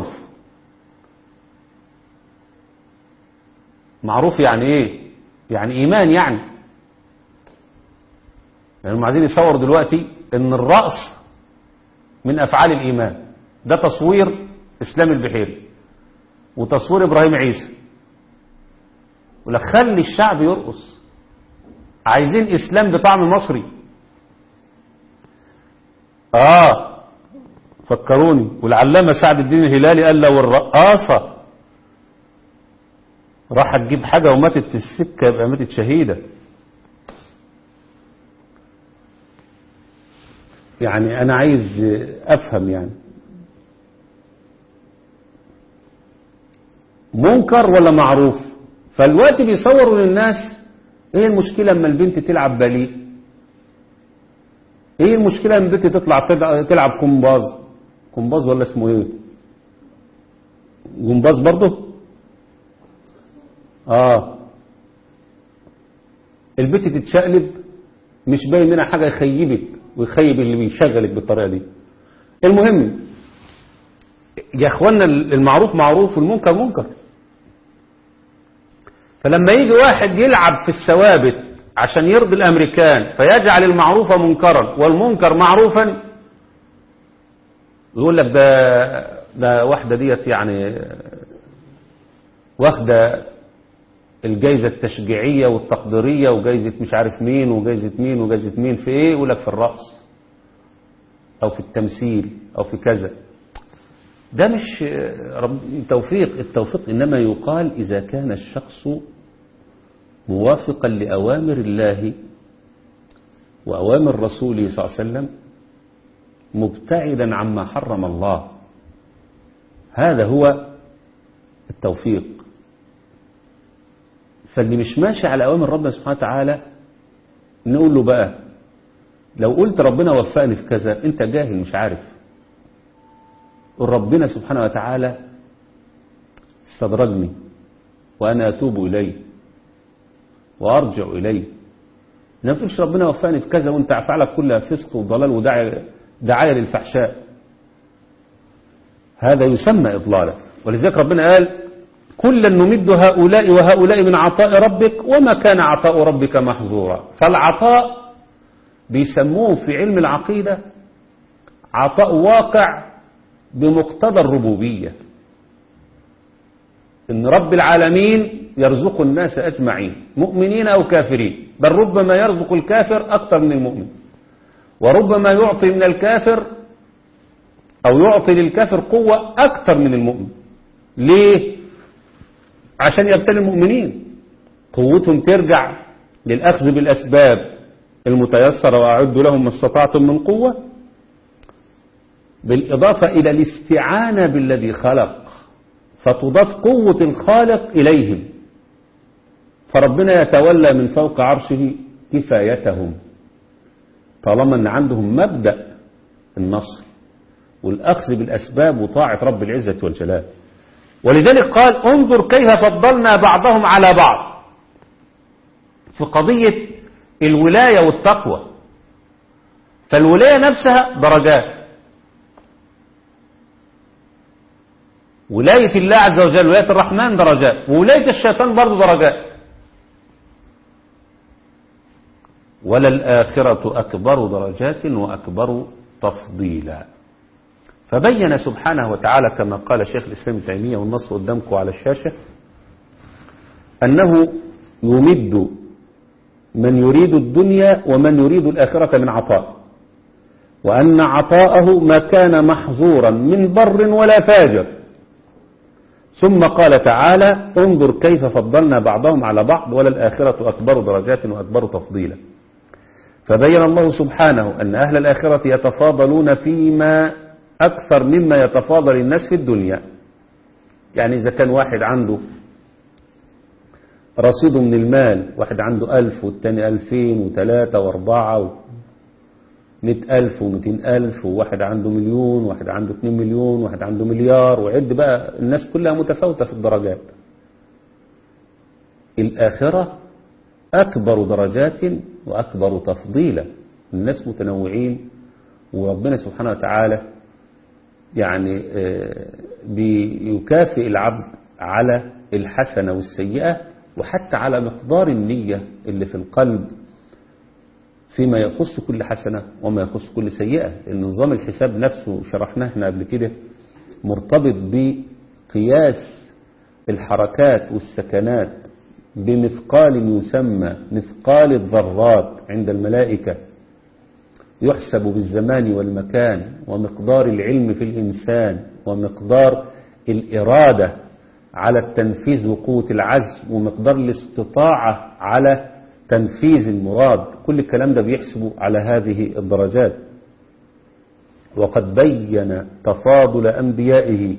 معروف يعني ايه يعني ايمان يعني يعني هم عايزين يصوروا دلوقتي ان الرأس من افعال الايمان ده تصوير اسلام البحيري وتصوير ابراهيم عيسى ولا خلي الشعب يرقص عايزين اسلام بطعم مصري اه فكروني والعلامة سعد الدين الهلالي قال لو الرقاصة راح تجيب حاجة وماتت في السكة يبقى ماتت شهيدة يعني أنا عايز أفهم يعني منكر ولا معروف فالوقت بيصوروا للناس ايه المشكلة اما البنت تلعب باليه ايه المشكلة اما البنت تطلع تلعب كومباز كومباز ولا اسمه ايه جمباز برضه اه البنت تتشقلب مش باين منها حاجة يخيبك ويخيب اللي بيشغلك بالطريقة دي المهم يا اخوانا المعروف معروف والمنكر منكر فلما يجي واحد يلعب في الثوابت عشان يرضي الامريكان فيجعل المعروف منكرا والمنكر معروفا يقول لك ده ده واحده ديت يعني واخده الجائزه التشجيعيه والتقديريه وجائزه مش عارف مين وجائزه مين وجائزه مين في ايه يقول لك في الرقص او في التمثيل او في كذا ده مش رب توفيق التوفيق إنما يقال إذا كان الشخص موافقا لأوامر الله وأوامر رسوله صلى الله عليه وسلم مبتعدا عما حرم الله هذا هو التوفيق فاللي مش ماشي على أوامر ربنا سبحانه وتعالى نقول له بقى لو قلت ربنا وفقني في كذا انت جاهل مش عارف ربنا سبحانه وتعالى استدرجني وأنا أتوب إليه وأرجع إليه ما تقولش ربنا وفقني في كذا وانت أفعالك كلها فسق وضلال ودعاية دعاية للفحشاء هذا يسمى إضلالا ولذلك ربنا قال كلا نمد هؤلاء وهؤلاء من عطاء ربك وما كان عطاء ربك محظورا فالعطاء بيسموه في علم العقيدة عطاء واقع بمقتضى الربوبية إن رب العالمين يرزق الناس أجمعين مؤمنين أو كافرين بل ربما يرزق الكافر أكثر من المؤمن وربما يعطي من الكافر أو يعطي للكافر قوة أكثر من المؤمن ليه؟ عشان يبتلي المؤمنين قوتهم ترجع للأخذ بالأسباب المتيسرة وأعدوا لهم ما استطعتم من قوة بالإضافة إلى الاستعانة بالذي خلق فتضاف قوة الخالق إليهم فربنا يتولى من فوق عرشه كفايتهم طالما أن عندهم مبدأ النصر والأخذ بالأسباب وطاعة رب العزة والجلال ولذلك قال انظر كيف فضلنا بعضهم على بعض في قضية الولاية والتقوى فالولاية نفسها درجات ولاية الله عز وجل ولاية الرحمن درجات وولاية الشيطان برضو درجات وللآخرة أكبر درجات وأكبر تفضيلا فبين سبحانه وتعالى كما قال شيخ الإسلام تيمية والنص قدامكم على الشاشة أنه يمد من يريد الدنيا ومن يريد الآخرة من عطاء وأن عطاءه ما كان محظورا من بر ولا فاجر ثم قال تعالى انظر كيف فضلنا بعضهم على بعض وللآخرة أكبر درجات وأكبر تفضيلا فبين الله سبحانه أن أهل الآخرة يتفاضلون فيما أكثر مما يتفاضل الناس في الدنيا يعني إذا كان واحد عنده رصيده من المال واحد عنده ألف والتاني ألفين وثلاثة واربعة مئة ألف ومئتين ألف وواحد عنده مليون واحد عنده اتنين مليون واحد عنده مليار وعد بقى الناس كلها متفاوتة في الدرجات الآخرة أكبر درجات وأكبر تفضيلا الناس متنوعين وربنا سبحانه وتعالى يعني بيكافئ العبد على الحسنة والسيئة وحتى على مقدار النية اللي في القلب فيما يخص كل حسنة وما يخص كل سيئة لأن نظام الحساب نفسه شرحناه احنا قبل كده مرتبط بقياس الحركات والسكنات بمثقال يسمى مثقال الذرات عند الملائكة يحسب بالزمان والمكان ومقدار العلم في الإنسان ومقدار الإرادة على التنفيذ وقوة العزم ومقدار الاستطاعة على تنفيذ المراد كل الكلام ده بيحسبه على هذه الدرجات وقد بين تفاضل أنبيائه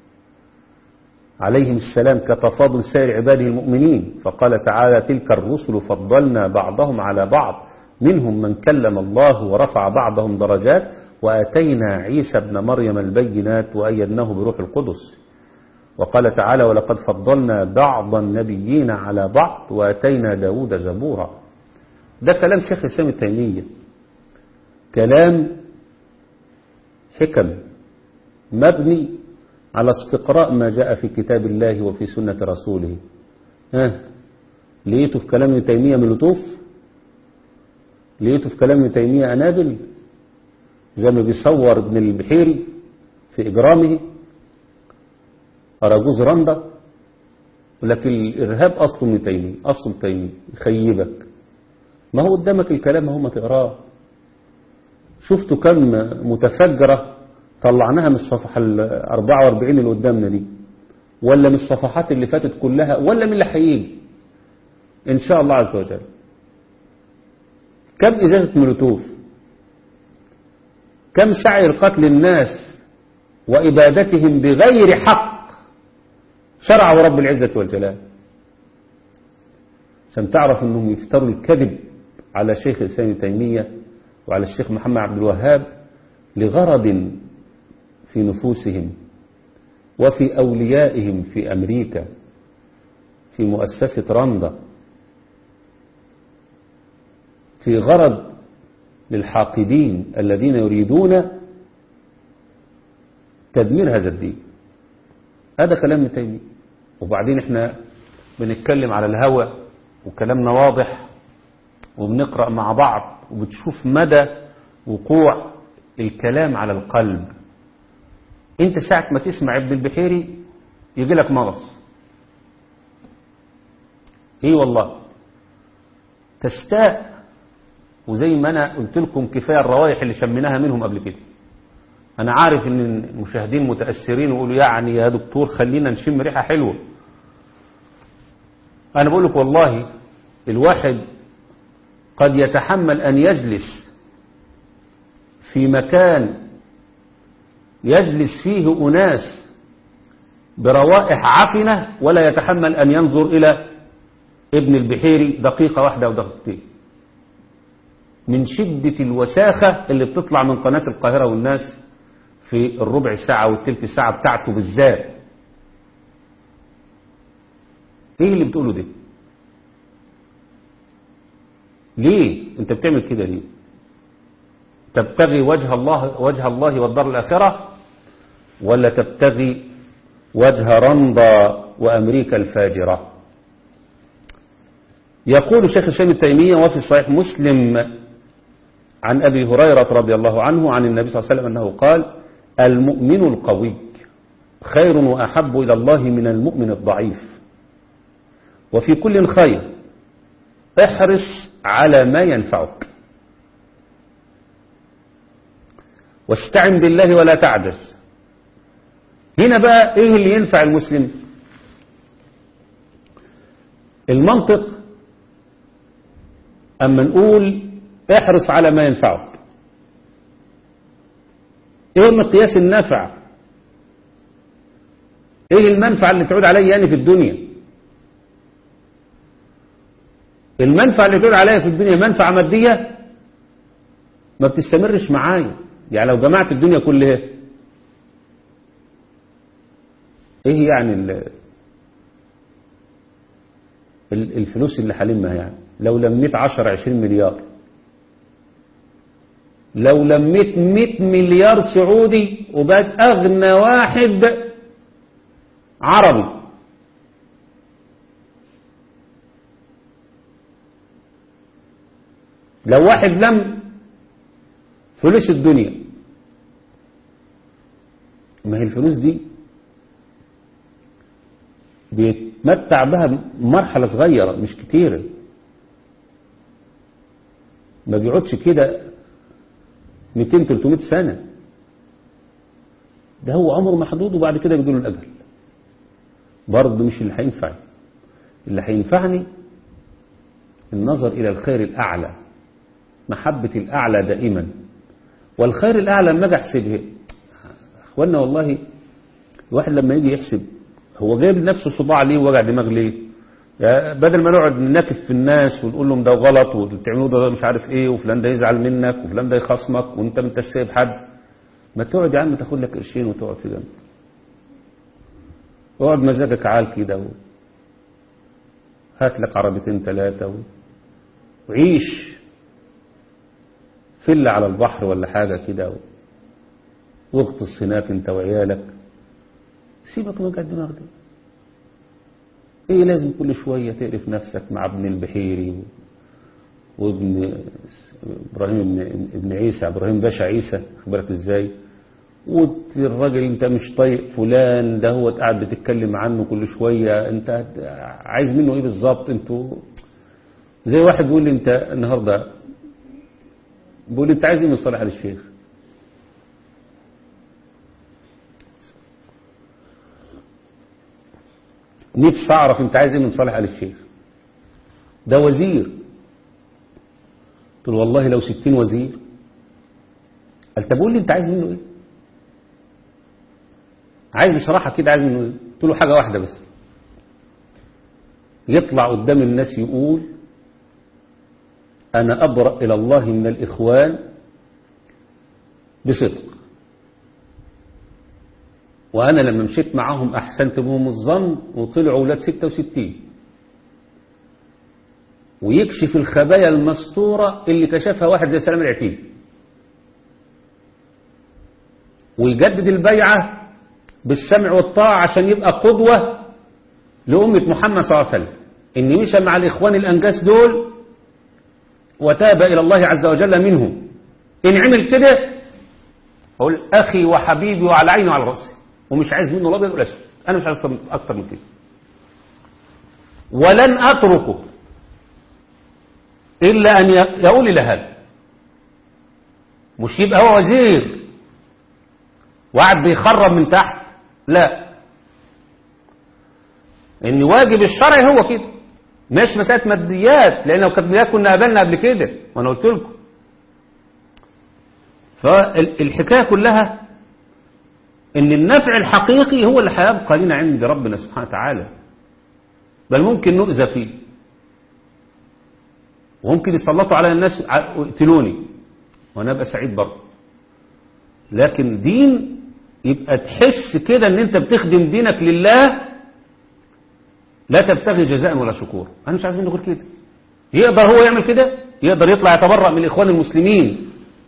عليهم السلام كتفاضل سائر عباده المؤمنين فقال تعالى تلك الرسل فضلنا بعضهم على بعض منهم من كلم الله ورفع بعضهم درجات وآتينا عيسى ابن مريم البينات وأيدناه بروح القدس وقال تعالى ولقد فضلنا بعض النبيين على بعض واتينا داود زبورا ده كلام شيخ الإسلام التيمية كلام حكم مبني على استقراء ما جاء في كتاب الله وفي سنة رسوله ها لقيته في كلام ابن تيمية ملوتوف لقيته في كلام ابن تيمية أنابل زي ما بيصور ابن البحيري في إجرامه أراجوز رندا لكن الإرهاب أصله من تيمية أصل تيمية يخيبك ما هو قدامك الكلام هو ما تقراه شفتوا كم متفجرة طلعناها من الصفحة ال 44 اللي قدامنا دي ولا من الصفحات اللي فاتت كلها ولا من اللي هيجي إن شاء الله عز وجل كم إزازة مولوتوف كم سعي لقتل الناس وإبادتهم بغير حق شرعه رب العزة والجلال عشان تعرف أنهم يفتروا الكذب على شيخ الإسلام ابن تيمية وعلى الشيخ محمد عبد الوهاب لغرض في نفوسهم وفي أوليائهم في أمريكا في مؤسسة رندا في غرض للحاقدين الذين يريدون تدمير هذا الدين هذا كلام ابن تيمية وبعدين احنا بنتكلم على الهوى وكلامنا واضح وبنقرأ مع بعض وبتشوف مدى وقوع الكلام على القلب انت ساعة ما تسمع ابن البحيري يجي لك مغص ايه والله تستاء وزي ما انا قلت لكم كفاية الروائح اللي شميناها منهم قبل كده انا عارف ان المشاهدين متأثرين ويقولوا يعني يا دكتور خلينا نشم ريحة حلوة انا بقول لك والله الواحد قد يتحمل ان يجلس في مكان يجلس فيه أناس بروائح عفنة ولا يتحمل أن ينظر إلى ابن البحيري دقيقة واحدة أو دقيقتين من شدة الوساخة اللي بتطلع من قناة القاهرة والناس في الربع ساعة والتلت ساعة بتاعته بالذات ايه اللي بتقوله ده ليه انت بتعمل كده ليه تبتغي وجه الله وجه الله والدار الآخرة ولا تبتغي وجه رندا وأمريكا الفاجرة يقول شيخ الشام التيمية وفي صحيح مسلم عن أبي هريرة رضي الله عنه عن النبي صلى الله عليه وسلم أنه قال المؤمن القوي خير وأحب إلى الله من المؤمن الضعيف وفي كل خير احرص على ما ينفعك واستعن بالله ولا تعجز هنا بقى ايه اللي ينفع المسلم المنطق اما نقول احرص على ما ينفعك ايه مقياس النفع ايه المنفعة اللي تعود علي يعني في الدنيا المنفعة اللي تعود عليا في الدنيا منفعة مادية ما بتستمرش معايا يعني لو جمعت الدنيا كلها ايه يعني ال الفلوس اللي حلمها يعني لو لميت 10 20 مليار لو لميت 100 مليار سعودي وبقت أغنى واحد عربي لو واحد لم فلوس الدنيا ما هي الفلوس دي بيتمتع بها مرحلة صغيرة مش كتيرة ما بيقعدش كده 200 300 سنة ده هو عمره محدود وبعد كده بيجيله الأجل برضه مش اللي هينفعني اللي هينفعني النظر إلى الخير الأعلى محبة الأعلى دائما والخير الأعلى لما أجي أحسبه أخوانا والله الواحد لما يجي يحسب هو جايب لنفسه صباع ليه ووجع دماغ ليه يعني بدل ما نقعد ننكف في الناس ونقول لهم ده غلط واللي بتعملوه ده مش عارف ايه وفلان ده يزعل منك وفلان ده يخصمك وانت ما انتش سايب حد ما تقعد يا عم تاخد لك قرشين وتقعد في جنب اقعد مزاجك عال كده و... هات لك عربيتين ثلاثة و... وعيش فل على البحر ولا حاجة كده و... واغطس هناك انت وعيالك سيبك من وجع الدماغ ده ايه لازم كل شوية تعرف نفسك مع ابن البحيري وابن ابراهيم ابن, ابن عيسى ابراهيم باشا عيسى خبرك ازاي والراجل انت مش طايق فلان ده هو قاعد بتتكلم عنه كل شوية انت عايز منه ايه بالظبط انتوا زي واحد بيقول لي انت النهاردة بيقول لي انت عايز ايه من صالح الشيخ نفسي اعرف انت عايز ايه من صالح ال الشيخ ده وزير قلت له والله لو ستين وزير قال طب قول لي انت عايز منه ايه عايز بصراحة كده عايز منه ايه قلت له حاجة واحدة بس يطلع قدام الناس يقول انا ابرأ الى الله من الاخوان بصدق وأنا لما مشيت معهم أحسنت بهم الظن وطلعوا أولاد 66 ويكشف الخبايا المستورة اللي كشفها واحد زي سلام العتيب ويجدد البيعة بالسمع والطاعة عشان يبقى قدوة لأمة محمد صلى الله عليه وسلم إن مشى مع الإخوان الأنجاس دول وتاب إلى الله عز وجل منهم إن عمل كده أقول أخي وحبيبي وعلى عيني وعلى رأسي ومش عايز منه الابيض ولا اسود انا مش عايز اكتر من كده ولن اتركه الا ان يقول الى هذا مش يبقى هو وزير وقعد بيخرب من تحت لا ان واجب الشرع هو كده مش مسألة ماديات لان لو كانت ماديات كنا قابلنا قبل كده وانا قلت لكم فالحكايه كلها ان النفع الحقيقي هو اللي هيبقى لنا عند ربنا سبحانه وتعالى بل ممكن نؤذى فيه وممكن يسلطوا على الناس ويقتلوني وانا ابقى سعيد برضه لكن دين يبقى تحس كده ان انت بتخدم دينك لله لا تبتغي جزاء ولا شكور انا مش عايز منه غير كده يقدر هو يعمل كده يقدر يطلع يتبرأ من الاخوان المسلمين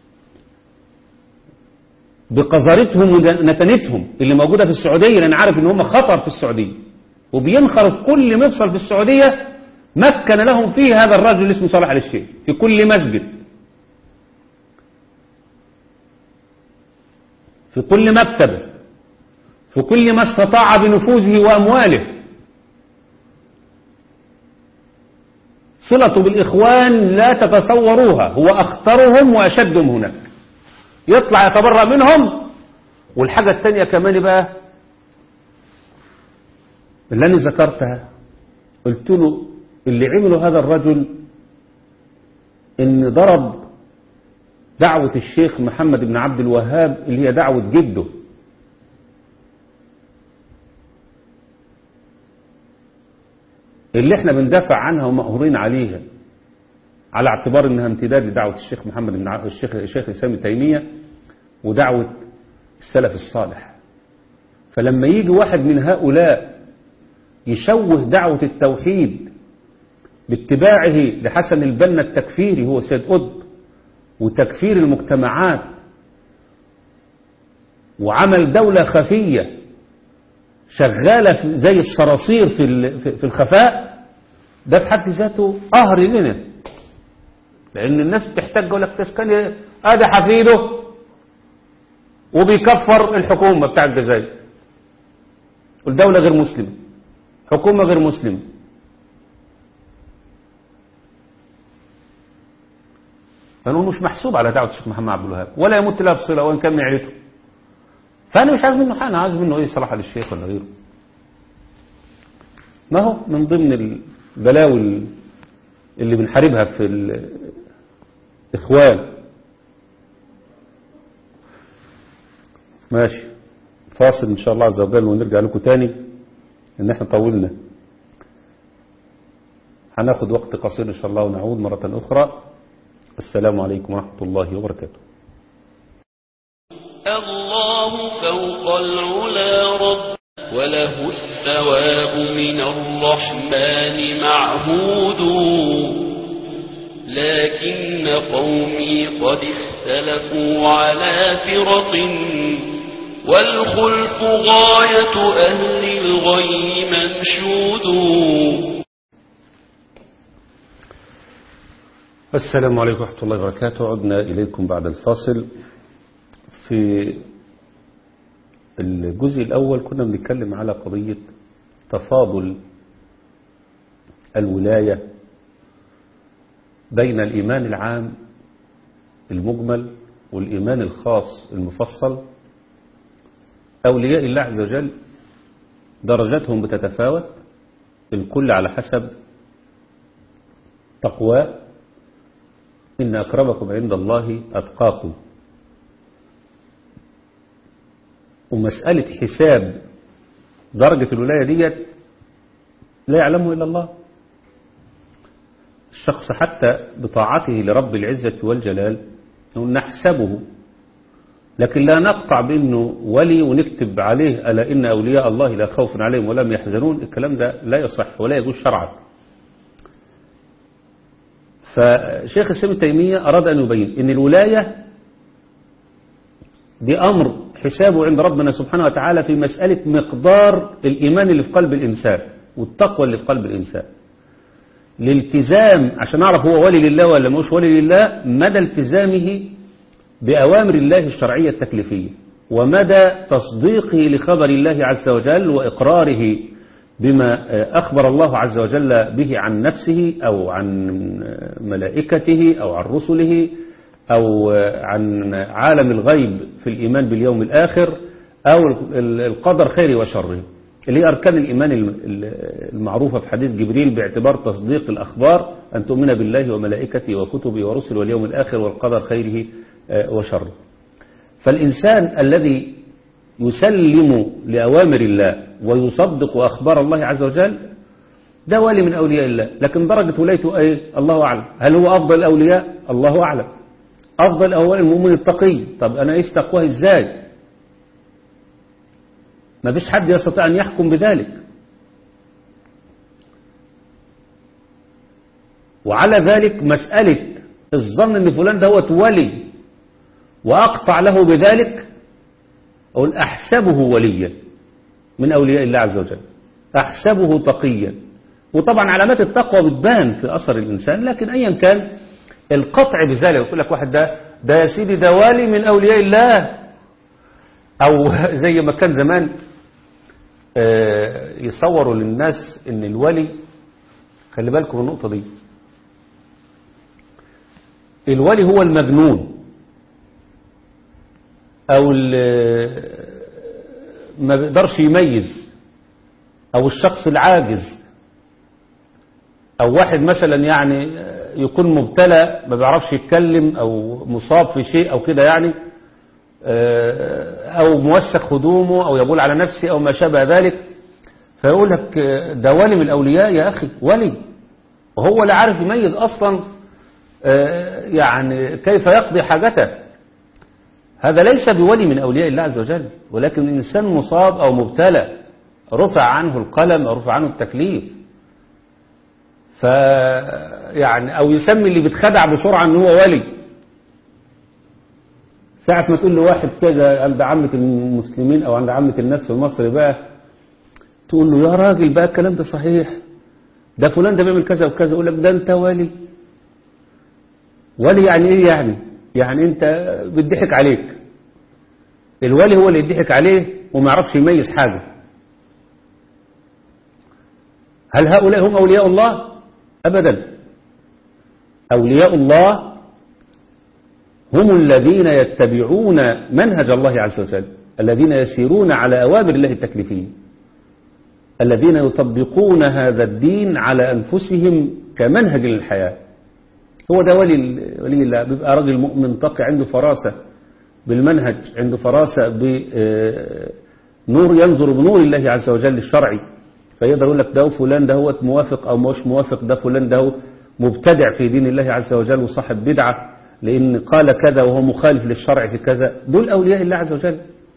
بقذارتهم ونتنتهم اللي موجودة في السعودية لأن عارف ان هم خطر في السعودية وبينخروا في كل مفصل في السعودية مكن لهم فيه هذا الرجل اسمه صلاح آل الشيخ في كل مسجد في كل مكتبة في كل ما استطاع بنفوذه وأمواله صلته بالإخوان لا تتصوروها هو أخطرهم وأشدهم هناك يطلع يتبرأ منهم والحاجة التانية كمان بقى اللي أنا ذكرتها قلت له اللي عمله هذا الرجل ان ضرب دعوة الشيخ محمد بن عبد الوهاب اللي هي دعوة جده اللي احنا بندافع عنها ومقهورين عليها على اعتبار انها امتداد لدعوة الشيخ محمد بن ع... الشيخ الشيخ الاسلام تيمية ودعوة السلف الصالح فلما يجي واحد من هؤلاء يشوه دعوة التوحيد باتباعه لحسن البنا التكفيري هو سيد قطب وتكفير المجتمعات وعمل دولة خفية شغالة زي الصراصير في في الخفاء ده في حد ذاته قهر لنا لأن الناس بتحتاج يقول لك تسكن ادي حفيده وبيكفر الحكومة بتاع الجزائر والدولة غير مسلمة حكومة غير مسلمة فنقول مش محسوب على دعوة الشيخ محمد عبد الوهاب ولا يمت لها بصلة وإن كان من عيلته فأنا مش عايز منه حاجة أنا عايز منه إيه صلاح للشيخ ولا غيره ما هو من ضمن البلاوي اللي بنحاربها في الإخوان ماشي فاصل إن شاء الله عز وجل ونرجع لكم تاني إن احنا طولنا هناخد وقت قصير إن شاء الله ونعود مرة أخرى السلام عليكم ورحمة الله وبركاته الله فوق العلا رب وله الثواب من الرحمن معهود لكن قومي قد اختلفوا على فرق والخلف غاية أهل الغي منشود السلام عليكم ورحمة الله وبركاته عدنا إليكم بعد الفاصل في الجزء الأول كنا بنتكلم على قضية تفاضل الولاية بين الإيمان العام المجمل والإيمان الخاص المفصل أولياء الله عز وجل درجاتهم بتتفاوت الكل على حسب تقوى إن أكرمكم عند الله أتقاكم ومسألة حساب درجة الولاية ديت لا يعلمه إلا الله الشخص حتى بطاعته لرب العزة والجلال نحسبه لكن لا نقطع بأنه ولي ونكتب عليه ألا إن أولياء الله لا خوف عليهم ولا هم يحزنون الكلام ده لا يصح ولا يجوز شرعا فشيخ السلام التيمية أراد أن يبين أن الولاية دي أمر حسابه عند ربنا سبحانه وتعالى في مسألة مقدار الإيمان اللي في قلب الإنسان والتقوى اللي في قلب الإنسان الالتزام عشان أعرف هو ولي لله ولا مش ولي لله مدى التزامه بأوامر الله الشرعية التكليفية ومدى تصديقه لخبر الله عز وجل وإقراره بما أخبر الله عز وجل به عن نفسه أو عن ملائكته أو عن رسله أو عن عالم الغيب في الإيمان باليوم الآخر أو القدر خيره وشره اللي هي أركان الإيمان المعروفة في حديث جبريل باعتبار تصديق الأخبار أن تؤمن بالله وملائكته وكتبه ورسله واليوم الآخر والقدر خيره وشره فالإنسان الذي يسلم لأوامر الله ويصدق أخبار الله عز وجل ده ولي من أولياء الله لكن درجة ولايته أيه الله أعلم هل هو أفضل الأولياء الله أعلم أفضل أول المؤمن التقي طب أنا إيش تقواه إزاي ما فيش حد يستطيع أن يحكم بذلك وعلى ذلك مسألة الظن أن فلان ده هو ولي وأقطع له بذلك أقول أحسبه وليا من أولياء الله عز وجل أحسبه تقيا وطبعا علامات التقوى بتبان في أثر الإنسان لكن أيا كان القطع بذلك يقول لك واحد ده ده يا سيدي ده والي من أولياء الله أو زي ما كان زمان يصوروا للناس ان الولي خلي بالكم من النقطة دي الولي هو المجنون او ما بيقدرش يميز او الشخص العاجز او واحد مثلا يعني يكون مبتلى ما بيعرفش يتكلم او مصاب في شيء او كده يعني او موسخ هدومه او يقول على نفسه او ما شابه ذلك فيقول لك ده ولي من الاولياء يا اخي ولي وهو لا عارف يميز اصلا يعني كيف يقضي حاجته هذا ليس بولي من اولياء الله عز وجل ولكن انسان مصاب او مبتلى رفع عنه القلم او رفع عنه التكليف ف يعني او يسمي اللي بيتخدع بسرعه ان هو ولي ساعة ما تقول له واحد كده عند عامة المسلمين أو عند عامة الناس في مصر بقى تقول له يا راجل بقى الكلام ده صحيح ده فلان ده بيعمل كذا وكذا يقول لك ده أنت ولي ولي يعني إيه يعني يعني أنت بيضحك عليك الولي هو اللي يضحك عليه وما يعرفش يميز حاجة هل هؤلاء هم أولياء الله أبدا أولياء الله هم الذين يتبعون منهج الله عز وجل الذين يسيرون على أوامر الله التكليفية الذين يطبقون هذا الدين على أنفسهم كمنهج للحياة هو ده ولي ولي الله بيبقى راجل مؤمن تقي عنده فراسة بالمنهج عنده فراسة بنور ينظر بنور الله عز وجل الشرعي فيقدر يقول لك ده فلان ده هو موافق أو مش موافق ده فلان ده هو مبتدع في دين الله عز وجل وصاحب بدعة لأن قال كذا وهو مخالف للشرع في كذا دول أولياء الله عز وجل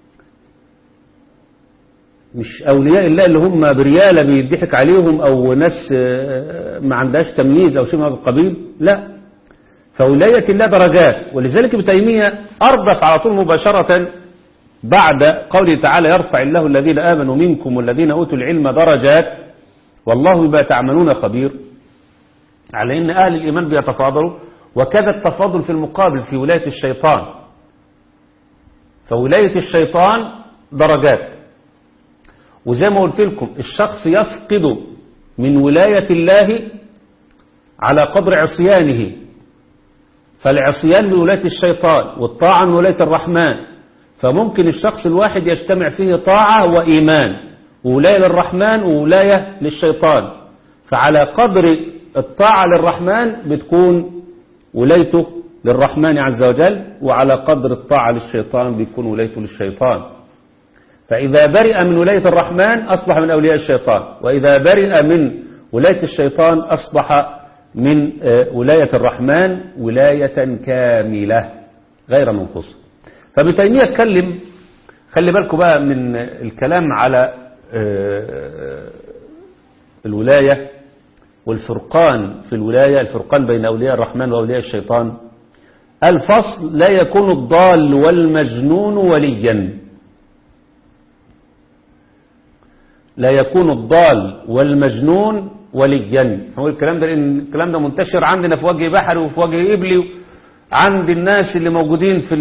مش أولياء الله اللي هم بريالة بيضحك عليهم أو ناس ما عندهاش تمييز أو شيء من هذا القبيل لا فولاية الله درجات ولذلك ابن تيمية أردف على طول مباشرة بعد قوله تعالى يرفع الله الذين آمنوا منكم والذين أوتوا العلم درجات والله بما تعملون خبير على أن أهل الإيمان بيتفاضلوا وكذا التفاضل في المقابل في ولاية الشيطان فولاية الشيطان درجات وزي ما قلت لكم الشخص يفقد من ولاية الله على قدر عصيانه فالعصيان من ولاية الشيطان والطاعة من ولاية الرحمن فممكن الشخص الواحد يجتمع فيه طاعة وإيمان وولاية للرحمن وولاية للشيطان فعلى قدر الطاعة للرحمن بتكون ولايته للرحمن عز وجل وعلى قدر الطاعة للشيطان بيكون ولايته للشيطان فإذا برئ من ولاية الرحمن أصبح من أولياء الشيطان وإذا برئ من ولاية الشيطان أصبح من ولاية الرحمن ولاية كاملة غير منقصة فابن تيمية اتكلم خلي بالكم بقى من الكلام على الولاية والفرقان في الولاية الفرقان بين أولياء الرحمن وأولياء الشيطان الفصل لا يكون الضال والمجنون وليا لا يكون الضال والمجنون وليا هو الكلام ده لأن الكلام ده منتشر عندنا في وجه بحري وفي وجه إبلي عند الناس اللي موجودين في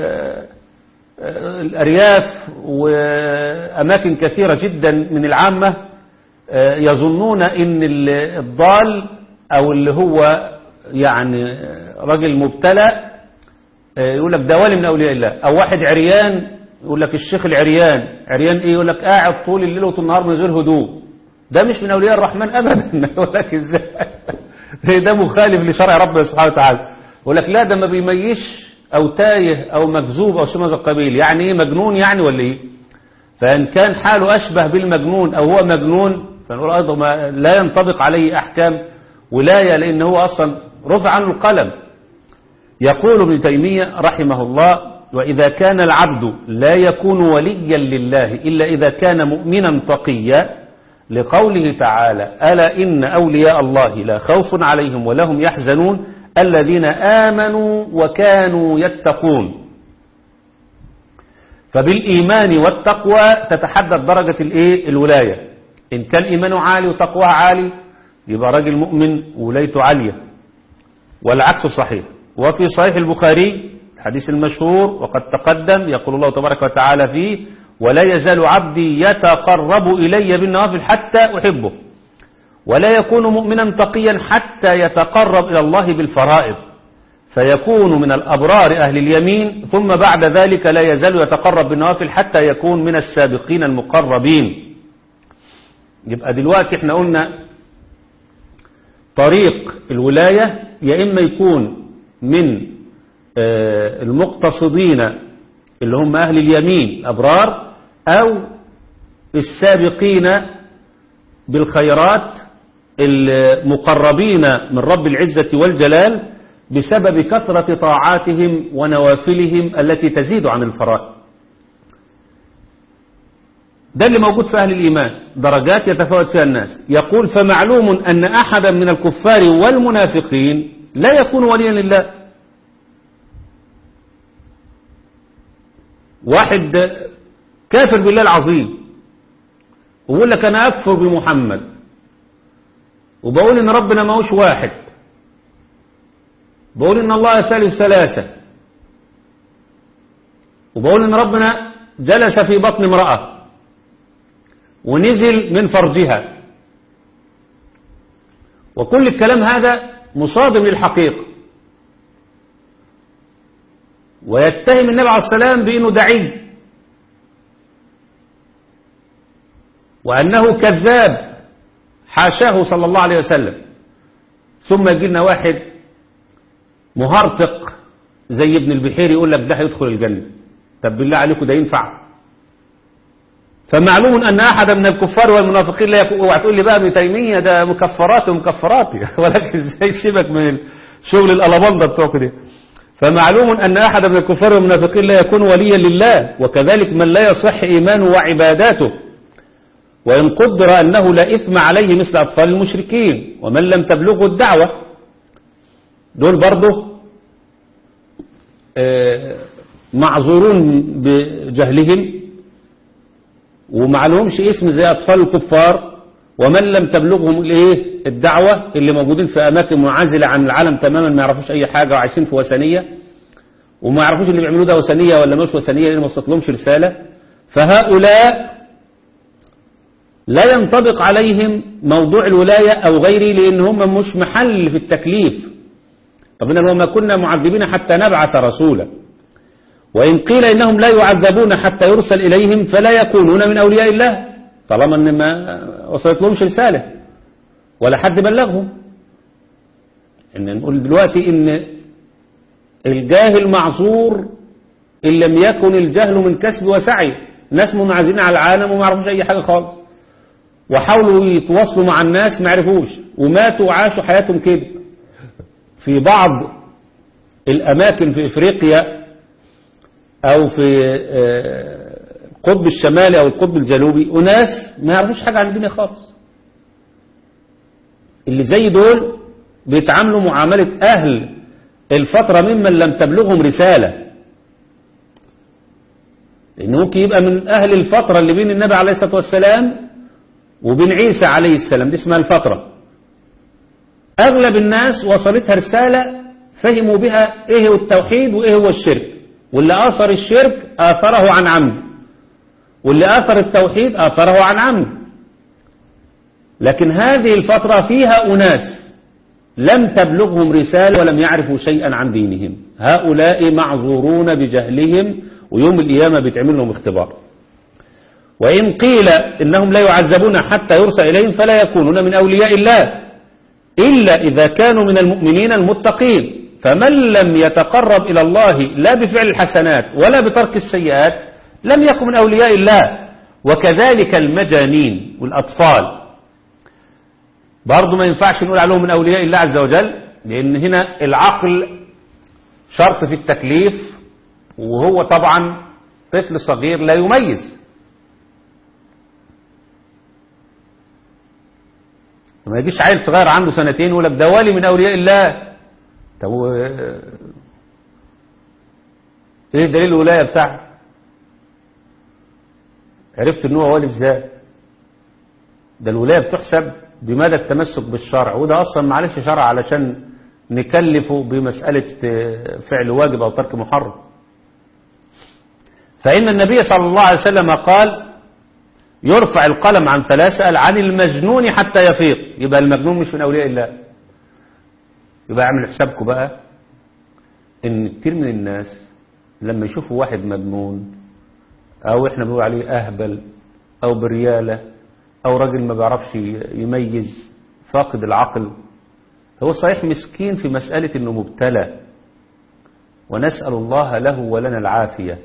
الأرياف وأماكن كثيرة جدا من العامة يظنون ان الضال او اللي هو يعني راجل مبتلى يقول لك ده ولي من اولياء الله او واحد عريان يقول لك الشيخ العريان عريان ايه يقول لك قاعد طول الليل وطول النهار من غير هدوء ده مش من اولياء الرحمن ابدا يقول لك ازاي ده مخالف لشرع ربنا سبحانه وتعالى يقول لك لا ده ما بيميش او تايه او مكذوب او شيء من هذا القبيل يعني ايه مجنون يعني ولا ايه فان كان حاله اشبه بالمجنون او هو مجنون فنقول أيضا ما لا ينطبق عليه أحكام ولاية لأن هو أصلا رفع عنه القلم يقول ابن تيمية رحمه الله وإذا كان العبد لا يكون وليا لله إلا إذا كان مؤمنا تقيا لقوله تعالى ألا إن أولياء الله لا خوف عليهم ولا هم يحزنون الذين آمنوا وكانوا يتقون فبالإيمان والتقوى تتحدد درجة الإيه الولاية إن كان إيمانه عالي وتقواه عالي يبقى راجل مؤمن ولايته عالية والعكس صحيح وفي صحيح البخاري الحديث المشهور وقد تقدم يقول الله تبارك وتعالى فيه ولا يزال عبدي يتقرب إلي بالنوافل حتى أحبه ولا يكون مؤمنا تقيا حتى يتقرب إلى الله بالفرائض فيكون من الأبرار أهل اليمين ثم بعد ذلك لا يزال يتقرب بالنوافل حتى يكون من السابقين المقربين يبقى دلوقتي احنا قلنا طريق الولاية يا إما يكون من المقتصدين اللي هم أهل اليمين أبرار أو السابقين بالخيرات المقربين من رب العزة والجلال بسبب كثرة طاعاتهم ونوافلهم التي تزيد عن الفرائض ده اللي موجود في أهل الإيمان درجات يتفاوت فيها الناس يقول فمعلوم أن أحدا من الكفار والمنافقين لا يكون وليا لله واحد كافر بالله العظيم ويقول لك أنا أكفر بمحمد وبقول إن ربنا ما هوش واحد بقول إن الله ثالث ثلاثة وبقول إن ربنا جلس في بطن امرأة ونزل من فرجها وكل الكلام هذا مصادم للحقيقة ويتهم النبي عليه السلام بأنه دعي وأنه كذاب حاشاه صلى الله عليه وسلم ثم يجي لنا واحد مهرطق زي ابن البحير يقول لك ده هيدخل الجنة طب بالله عليكم ده ينفع فمعلوم أن أحد من الكفار والمنافقين لا يكون اوعى تقول لي بقى ابن تيمية ده مكفرات ومكفرات ولكن ازاي سيبك من شغل الألباندا بتوعك دي فمعلوم أن أحد من الكفار والمنافقين لا يكون وليا لله وكذلك من لا يصح إيمانه وعباداته وإن قدر أنه لا إثم عليه مثل أطفال المشركين ومن لم تبلغه الدعوة دول برضه معذورون بجهلهم ومعلومش اسم زي أطفال الكفار ومن لم تبلغهم الايه الدعوة اللي موجودين في أماكن منعزلة عن العالم تماما ما يعرفوش أي حاجة وعايشين في وثنية وما يعرفوش اللي بيعملوه ده وثنية ولا مش وثنية لأن ما وصلتلهمش رسالة فهؤلاء لا ينطبق عليهم موضوع الولاية أو غيره لأن هم مش محل في التكليف ربنا وما كنا معذبين حتى نبعث رسولا وإن قيل إنهم لا يعذبون حتى يرسل إليهم فلا يكونون من أولياء الله طالما أن ما وصلت لهمش رسالة ولا حد بلغهم إن نقول دلوقتي إن الجاهل معذور إن لم يكن الجهل من كسب وسعي ناس منعزلين على العالم وما يعرفوش أي حاجة خالص وحاولوا يتواصلوا مع الناس ما عرفوش وماتوا وعاشوا حياتهم كده في بعض الأماكن في إفريقيا أو في القطب الشمالي أو القطب الجنوبي وناس ما يعرفوش حاجة عن الدنيا خالص اللي زي دول بيتعاملوا معاملة أهل الفترة ممن لم تبلغهم رسالة لأنه ممكن يبقى من أهل الفترة اللي بين النبي عليه الصلاة والسلام وبين عيسى عليه السلام دي اسمها الفترة أغلب الناس وصلتها رسالة فهموا بها إيه هو التوحيد وإيه هو الشرك واللي آثر الشرك آثره عن عمد واللي آثر التوحيد آثره عن عمد لكن هذه الفترة فيها أناس لم تبلغهم رسالة ولم يعرفوا شيئا عن دينهم هؤلاء معذورون بجهلهم ويوم القيامة بيتعمل لهم اختبار وإن قيل إنهم لا يعذبون حتى يرسل إليهم فلا يكونون من أولياء الله إلا إذا كانوا من المؤمنين المتقين فمن لم يتقرب إلى الله لا بفعل الحسنات ولا بترك السيئات لم يكن من أولياء الله وكذلك المجانين والأطفال برضو ما ينفعش نقول عليهم من أولياء الله عز وجل لأن هنا العقل شرط في التكليف وهو طبعا طفل صغير لا يميز ما يجيش عيل صغير عنده سنتين يقول لك ده والي من أولياء الله طب ايه دليل الولاية بتاعه عرفت ان هو والي ازاي ده الولاية بتحسب بمدى التمسك بالشرع وده اصلا معلش شرع علشان نكلفه بمسألة فعل واجب او ترك محرم فإن النبي صلى الله عليه وسلم قال يرفع القلم عن ثلاثة قال عن المجنون حتى يفيق يبقى المجنون مش من أولياء الله يبقى اعمل حسابكم بقى ان كتير من الناس لما يشوفوا واحد مجنون او احنا بنقول عليه اهبل او بريالة او راجل ما بيعرفش يميز فاقد العقل هو صحيح مسكين في مسألة انه مبتلى ونسأل الله له ولنا العافية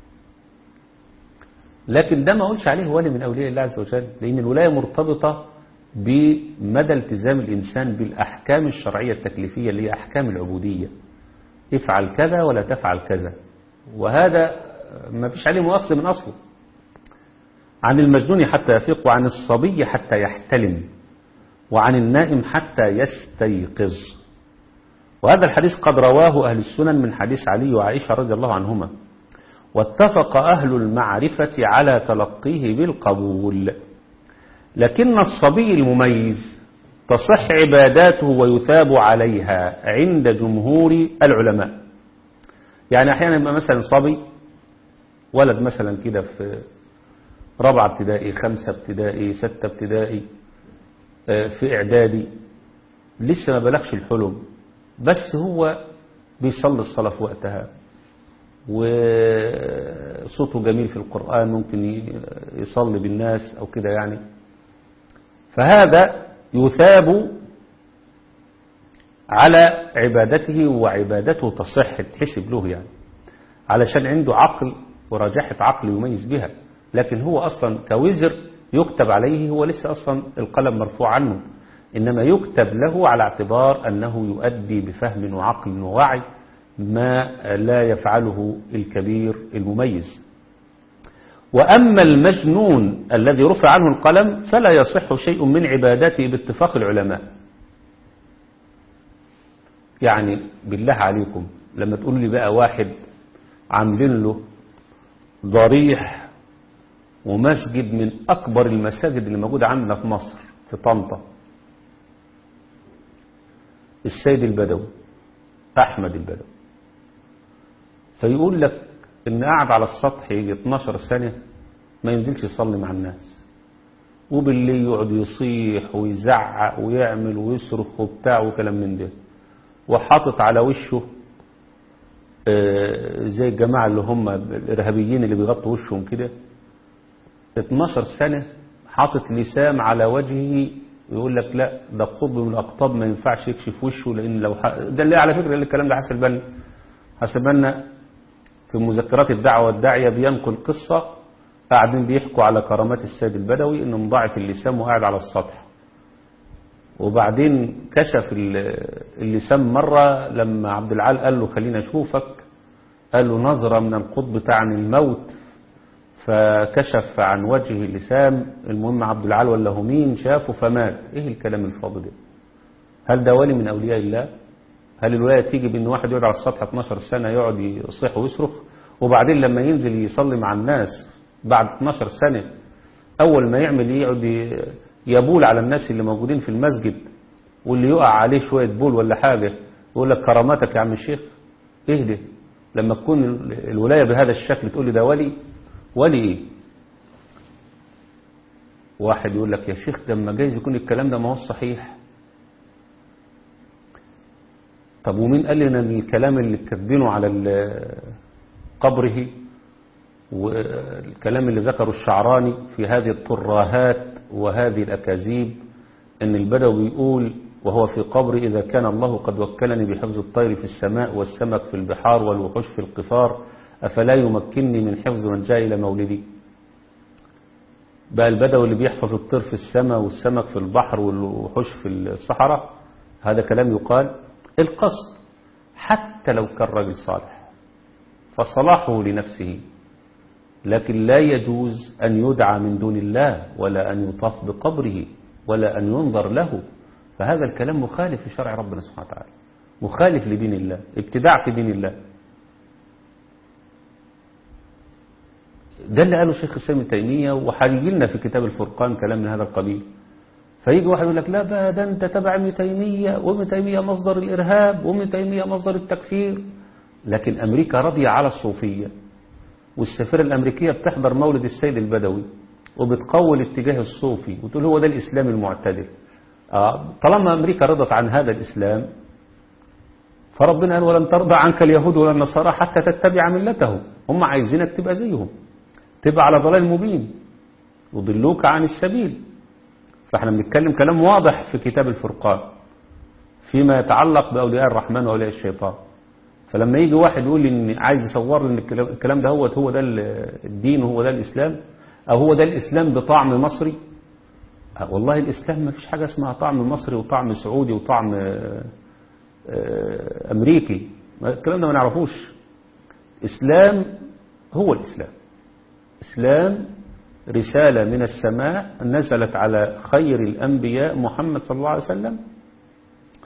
لكن ده ما اقولش عليه ولي من أولياء الله عز وجل لأن الولاية مرتبطة بمدى التزام الإنسان بالأحكام الشرعية التكليفية اللي هي أحكام العبودية افعل كذا ولا تفعل كذا وهذا ما فيش عليه مؤاخذة من أصله عن المجنون حتى يفيق وعن الصبي حتى يحتلم وعن النائم حتى يستيقظ وهذا الحديث قد رواه أهل السنن من حديث علي وعائشة رضي الله عنهما واتفق أهل المعرفة على تلقيه بالقبول لكن الصبي المميز تصح عباداته ويثاب عليها عند جمهور العلماء يعني أحيانا يبقى مثلا صبي ولد مثلا كده في رابعة ابتدائي خمسة ابتدائي ستة ابتدائي في إعدادي لسه ما بلغش الحلم بس هو بيصلي الصلاة في وقتها وصوته جميل في القرآن ممكن يصلي بالناس أو كده يعني فهذا يثاب على عبادته وعبادته تصح تحسب له يعني علشان عنده عقل وراجحة عقل يميز بها لكن هو أصلا كوزر يكتب عليه هو لسه أصلا القلم مرفوع عنه إنما يكتب له على اعتبار أنه يؤدي بفهم وعقل ووعي ما لا يفعله الكبير المميز وأما المجنون الذي رفع عنه القلم فلا يصح شيء من عبادته باتفاق العلماء يعني بالله عليكم لما تقول لي بقى واحد عاملين له ضريح ومسجد من أكبر المساجد اللي موجودة عندنا في مصر في طنطا السيد البدوي أحمد البدوي فيقول لك إن قاعد على السطح يجي 12 سنة ما ينزلش يصلي مع الناس وبالليل يقعد يصيح ويزعق ويعمل ويصرخ وبتاع وكلام من ده وحاطط على وشه زي الجماعة اللي هم الإرهابيين اللي بيغطوا وشهم كده 12 سنة حاطط لسام على وجهه ويقول لك لا ده قطب من الأقطاب ما ينفعش يكشف وشه لأن لو ح... ده اللي على فكرة الكلام ده حسن بنا حسن بنا في مذكرات الدعوة والداعية بينقل قصة قاعدين بيحكوا على كرامات السيد البدوي انه مضاعف اللسان وقاعد على السطح وبعدين كشف اللسان مرة لما عبد العال قال له خلينا اشوفك قال له نظرة من القطب تعني الموت فكشف عن وجهه اللسان المهم عبد العال ولا هو مين شافه فمات ايه الكلام الفاضي ده هل ده ولي من اولياء الله هل الولاية تيجي بان واحد يقعد على السطح 12 سنة يقعد يصيح ويصرخ وبعدين لما ينزل يصلي مع الناس بعد 12 سنة اول ما يعمل يقعد يبول على الناس اللي موجودين في المسجد واللي يقع عليه شوية بول ولا حاجة يقول لك كراماتك يا عم الشيخ ايه ده لما تكون الولاية بهذا الشكل تقول لي ده ولي ولي ايه واحد يقول لك يا شيخ ده ما جايز يكون الكلام ده ما هو صحيح طب ومين قال لنا ان الكلام اللي كاتبينه على قبره والكلام اللي ذكره الشعراني في هذه التراهات وهذه الأكاذيب ان البدوي يقول وهو في قبر إذا كان الله قد وكلني بحفظ الطير في السماء والسمك في البحار والوحوش في القفار أفلا يمكنني من حفظ من جاء إلى مولدي بقى البدوي اللي بيحفظ الطير في السماء والسمك في البحر والوحوش في الصحراء هذا كلام يقال القصد حتى لو كان راجل صالح فصلاحه لنفسه لكن لا يجوز أن يدعى من دون الله ولا أن يطاف بقبره ولا أن ينظر له فهذا الكلام مخالف لشرع ربنا سبحانه وتعالى مخالف لدين الله ابتداع في دين الله ده اللي قاله شيخ الإسلام ابن تيمية وهيجي لنا في كتاب الفرقان كلام من هذا القبيل فيجي واحد يقول لك لا بقى ده انت تبع ابن تيمية وابن تيمية مصدر الإرهاب وابن تيمية مصدر التكفير لكن أمريكا راضية على الصوفية والسفيرة الأمريكية بتحضر مولد السيد البدوي وبتقوي الاتجاه الصوفي وتقول هو ده الإسلام المعتدل آه طالما أمريكا رضت عن هذا الإسلام فربنا قال ولن ترضى عنك اليهود ولا النصارى حتى تتبع ملتهم هم عايزينك تبقى زيهم تبقى على ضلال مبين وضلوك عن السبيل فاحنا بنتكلم كلام واضح في كتاب الفرقان فيما يتعلق بأولياء الرحمن وأولياء الشيطان فلما يجي واحد يقول لي ان عايز يصور لي ان الكلام ده هو هو ده الدين وهو ده الاسلام او هو ده الاسلام بطعم مصري والله الاسلام ما فيش حاجه اسمها طعم مصري وطعم سعودي وطعم امريكي الكلام ده ما نعرفوش اسلام هو الاسلام اسلام رساله من السماء نزلت على خير الانبياء محمد صلى الله عليه وسلم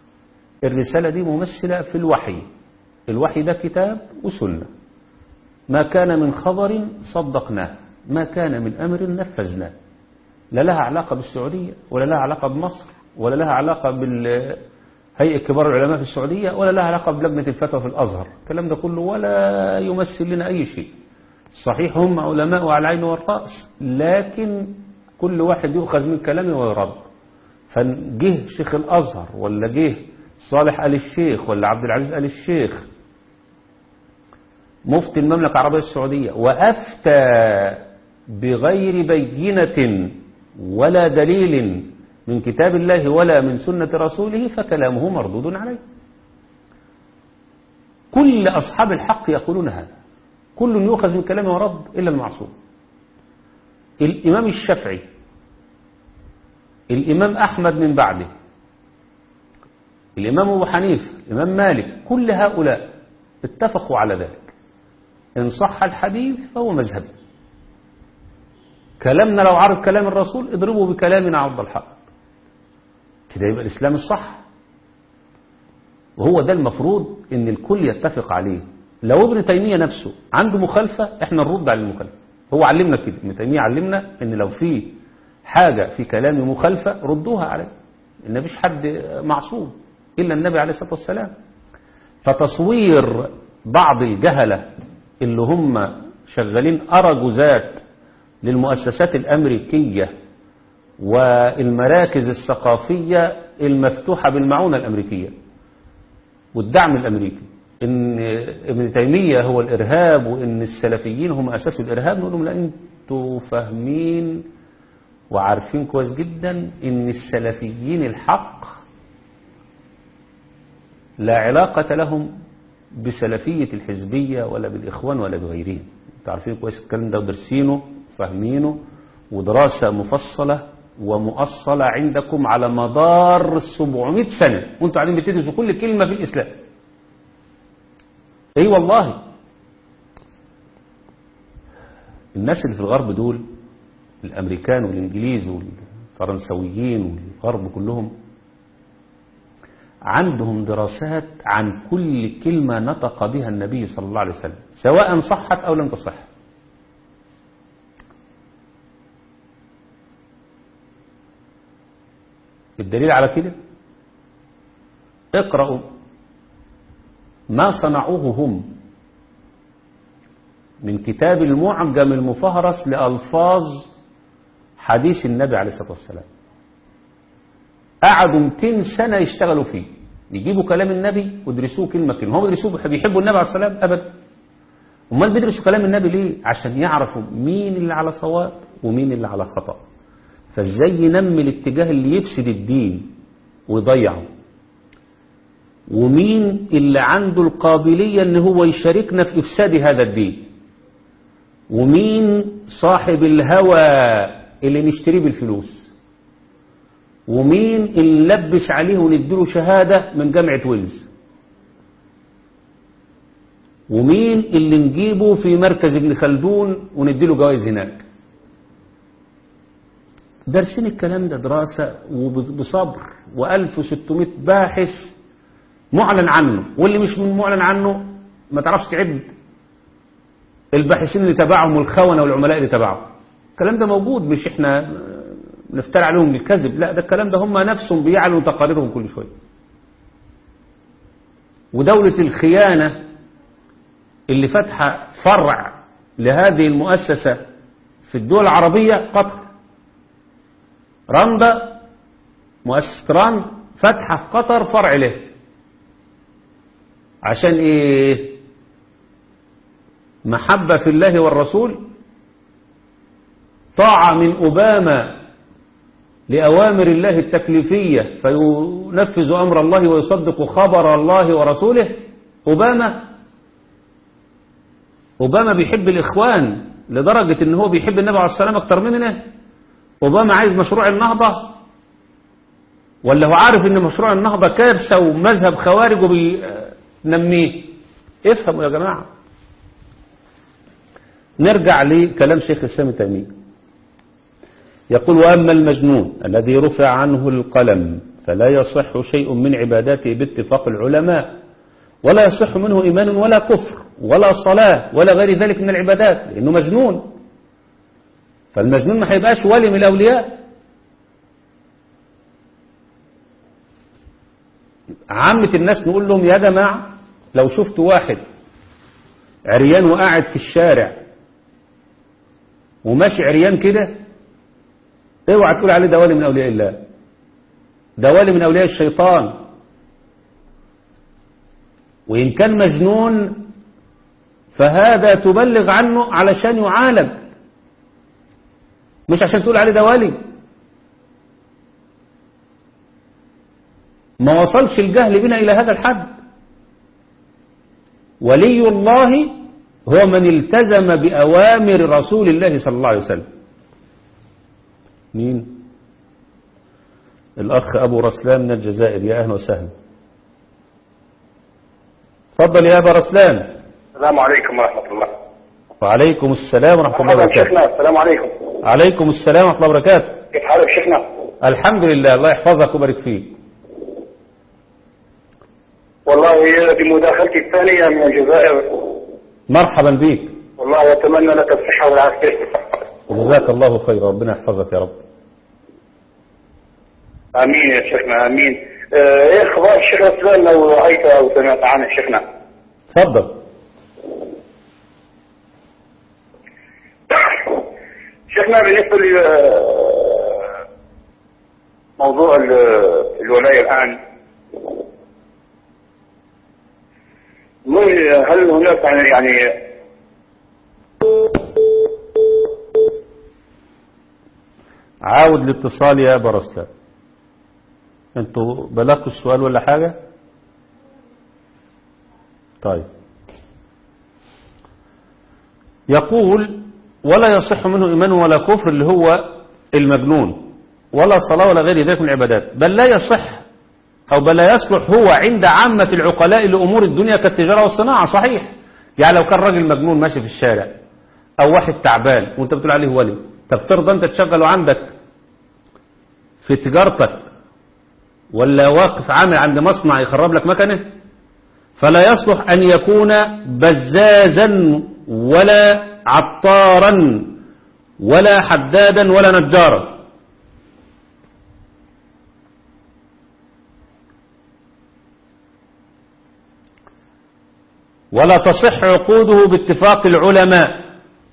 الرساله دي ممثله في الوحي الوحي ده كتاب وسنة ما كان من خبر صدقناه ما كان من أمر نفذناه لا لها علاقة بالسعودية ولا لها علاقة بمصر ولا لها علاقة بالهيئة كبار العلماء في السعودية ولا لها علاقة بلجنة الفتوى في الأزهر الكلام ده كله ولا يمثل لنا أي شيء صحيح هم علماء على العين والرأس لكن كل واحد يؤخذ من كلامه ويرد فجه شيخ الأزهر ولا جه صالح آل الشيخ ولا عبد العزيز آل الشيخ مفتي المملكة العربية السعودية وأفتى بغير بينة ولا دليل من كتاب الله ولا من سنة رسوله فكلامه مردود عليه كل أصحاب الحق يقولون هذا كل يؤخذ من كلامه ورد إلا المعصوم الإمام الشافعي الإمام أحمد من بعده الإمام أبو حنيفة الإمام مالك كل هؤلاء اتفقوا على ذلك إن صح الحديث فهو مذهبي كلامنا لو عرض كلام الرسول اضربه بكلامنا عرض الحق كده يبقى الإسلام الصح وهو ده المفروض ان الكل يتفق عليه لو ابن تيمية نفسه عنده مخالفة احنا نرد على المخالفة هو علمنا كده ابن تيمية علمنا ان لو في حاجة في كلام مخالفة ردوها عليه ان مفيش حد معصوم الا النبي عليه الصلاة والسلام فتصوير بعض الجهلة اللي هم شغالين أرجوزات للمؤسسات الأمريكية والمراكز الثقافية المفتوحة بالمعونة الأمريكية والدعم الأمريكي إن ابن تيمية هو الإرهاب وإن السلفيين هم أساس الإرهاب نقول لهم لا أنتوا فاهمين وعارفين كويس جدا إن السلفيين الحق لا علاقة لهم بسلفية الحزبية ولا بالإخوان ولا بغيرهم تعرفين كويس الكلام ده ودرسينه فاهمينه ودراسة مفصلة ومؤصلة عندكم على مدار 700 سنة وانتوا قاعدين بتدرسوا كل كلمة في الإسلام اي والله الناس اللي في الغرب دول الأمريكان والإنجليز والفرنسويين والغرب كلهم عندهم دراسات عن كل كلمة نطق بها النبي صلى الله عليه وسلم سواء صحت أو لم تصح الدليل على كده اقرأوا ما صنعوه هم من كتاب المعجم المفهرس لألفاظ حديث النبي عليه الصلاة والسلام قعدوا 200 سنة يشتغلوا فيه يجيبوا كلام النبي ويدرسوه كلمة كلمة هم بيدرسوه بيحبوا النبي عليه الصلاة والسلام أبدا امال بيدرسوا كلام النبي ليه عشان يعرفوا مين اللي على صواب ومين اللي على خطأ فازاي ينمي الاتجاه اللي يفسد الدين ويضيعه ومين اللي عنده القابلية ان هو يشاركنا في افساد هذا الدين ومين صاحب الهوى اللي نشتريه بالفلوس ومين اللي نلبس عليه ونديله شهادة من جامعة ويلز ومين اللي نجيبه في مركز ابن خلدون ونديله جوائز هناك دارسين الكلام ده دراسة وبصبر و1600 باحث معلن عنه واللي مش من معلن عنه ما تعرفش تعد الباحثين اللي تبعهم والخونة والعملاء اللي تبعهم الكلام ده موجود مش احنا نفترع عليهم الكذب لا ده الكلام ده هم نفسهم بيعلنوا تقاريرهم كل شوية ودولة الخيانة اللي فاتحة فرع لهذه المؤسسة في الدول العربية قطر رندا مؤسسة رند فاتحة في قطر فرع له عشان ايه محبة في الله والرسول طاعة من أوباما لأوامر الله التكليفية فينفذ أمر الله ويصدق خبر الله ورسوله أوباما أوباما بيحب الإخوان لدرجة إن هو بيحب النبي عليه السلام أكتر مننا أوباما عايز مشروع النهضة ولا هو عارف إن مشروع النهضة كارثة ومذهب خوارج وبينميه افهموا يا جماعة نرجع لكلام شيخ الإسلام تيمية يقول وأما المجنون الذي رفع عنه القلم فلا يصح شيء من عباداته باتفاق العلماء ولا يصح منه إيمان ولا كفر ولا صلاة ولا غير ذلك من العبادات لأنه مجنون فالمجنون ما هيبقاش ولي من الأولياء عامة الناس نقول لهم يا جماعة لو شفت واحد عريان وقاعد في الشارع وماشي عريان كده اوعى تقول عليه ده ولي من أولياء الله ده ولي من أولياء الشيطان وإن كان مجنون فهذا تبلغ عنه علشان يعالج مش عشان تقول عليه ده ولي ما وصلش الجهل بنا إلى هذا الحد ولي الله هو من التزم بأوامر رسول الله صلى الله عليه وسلم مين الأخ أبو رسلان من الجزائر يا أهلا وسهلا تفضل يا أبا رسلان السلام عليكم ورحمة الله وعليكم السلام ورحمة الله مرحبا وبركاته شيخنا السلام عليكم عليكم السلام ورحمة الله وبركاته كيف حالك شيخنا الحمد لله الله يحفظك ويبارك فيك والله بمداخلتي الثانية من الجزائر مرحبا بك والله أتمنى لك الصحة والعافية جزاك الله خيرا ربنا يحفظك يا رب آمين يا شيخنا آمين آه، إيه أخبار الشيخ رسلان لو رأيت أو سمعت عنه شيخنا تفضل شيخنا بالنسبة ل موضوع ال- الولاية الآن والله هل هناك يعني يعني عاود الاتصال يا أبا رسلان انتوا بلغتوا السؤال ولا حاجة طيب يقول ولا يصح منه إيمان ولا كفر اللي هو المجنون ولا صلاة ولا غير ذلك من العبادات بل لا يصح أو بل لا يصلح هو عند عامة العقلاء لأمور الدنيا كالتجارة والصناعة صحيح يعني لو كان راجل مجنون ماشي في الشارع أو واحد تعبان وانت بتقول عليه ولي طب ترضى انت تشغله عندك في تجارتك ولا واقف عامل عند مصنع يخرب لك مكنه فلا يصلح أن يكون بزازا ولا عطارا ولا حدادا ولا نجارا ولا تصح عقوده باتفاق العلماء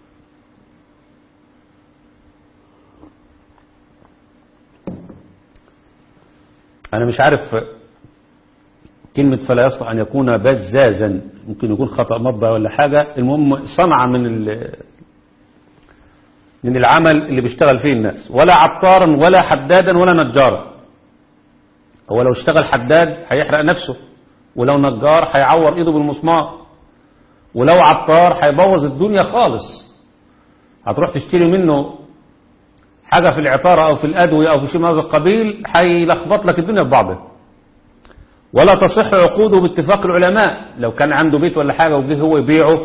أنا مش عارف كلمة فلا يصلح أن يكون بزازا ممكن يكون خطأ مطبع ولا حاجة المهم صنعة من ال- من العمل اللي بيشتغل فيه الناس ولا عطارا ولا حدادا ولا نجارا هو لو اشتغل حداد هيحرق نفسه ولو نجار هيعور ايده بالمسمار ولو عطار هيبوظ الدنيا خالص هتروح تشتري منه حاجة في العطارة أو في الأدوية أو في شيء من هذا القبيل هيلخبط لك الدنيا في بعضها ولا تصح عقوده باتفاق العلماء لو كان عنده بيت ولا حاجة وجه هو يبيعه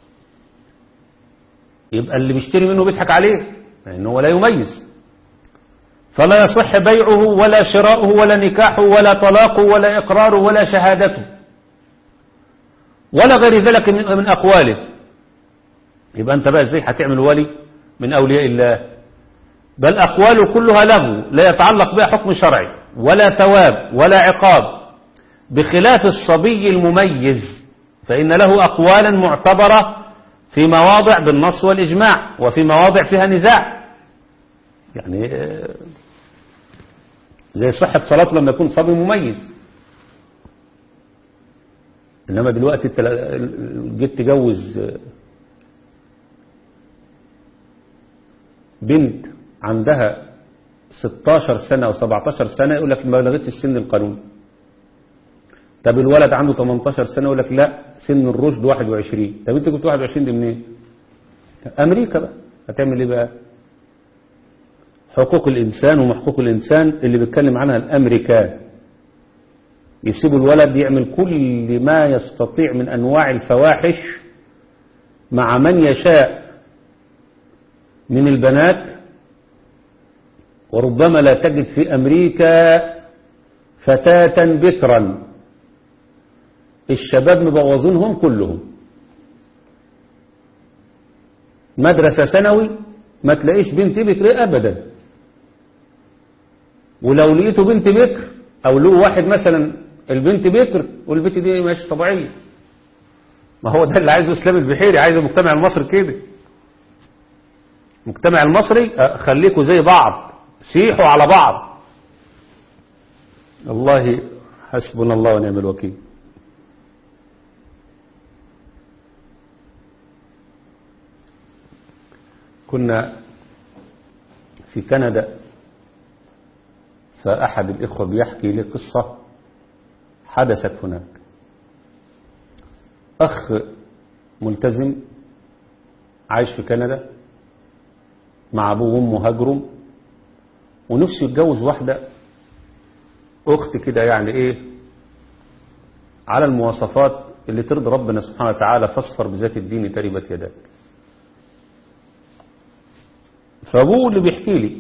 يبقى اللي بيشتري منه بيضحك عليه لأنه هو لا يميز فلا يصح بيعه ولا شراؤه ولا نكاحه ولا طلاقه ولا إقراره ولا شهادته ولا غير ذلك من من أقواله يبقى أنت بقى إزاي هتعمل ولي من أولياء الله بل أقواله كلها له لا يتعلق بها حكم شرعي ولا ثواب ولا عقاب بخلاف الصبي المميز فإن له أقوالا معتبرة في مواضع بالنص والإجماع وفي مواضع فيها نزاع يعني آه، زي صحة صلاته لما يكون صبي مميز إنما دلوقتي انت لا- جيت تجوز آه، بنت عندها 16 سنة أو 17 سنة يقول لك ما بلغتش السن القانوني طب الولد عنده 18 سنة يقول لك لا سن الرشد 21 طب انت كنت 21 دي منين امريكا بقى هتعمل ايه بقى حقوق الانسان وما حقوق الانسان اللي بيتكلم عنها الامريكان يسيبوا الولد يعمل كل ما يستطيع من انواع الفواحش مع من يشاء من البنات وربما لا تجد في امريكا فتاة بكرا الشباب مبوظينهم كلهم مدرسة ثانوي ما تلاقيش بنت بكر أبدا ولو لقيته بنت بكر أو له واحد مثلا البنت بكر والبنت دي مش طبيعية ما هو ده اللي عايزه إسلام البحيري عايز المجتمع المصري كده المجتمع المصري أه، خليكوا زي بعض سيحوا على بعض والله حسبنا الله ونعم الوكيل كنا في كندا فأحد الإخوة بيحكي لي قصة حدثت هناك أخ ملتزم عايش في كندا مع أبوه وأمه هاجروا ونفسه يتجوز واحدة أخت كده يعني إيه على المواصفات اللي ترضي ربنا سبحانه وتعالى فاصفر بذات الدين تربت يداك فابوه اللي بيحكي لي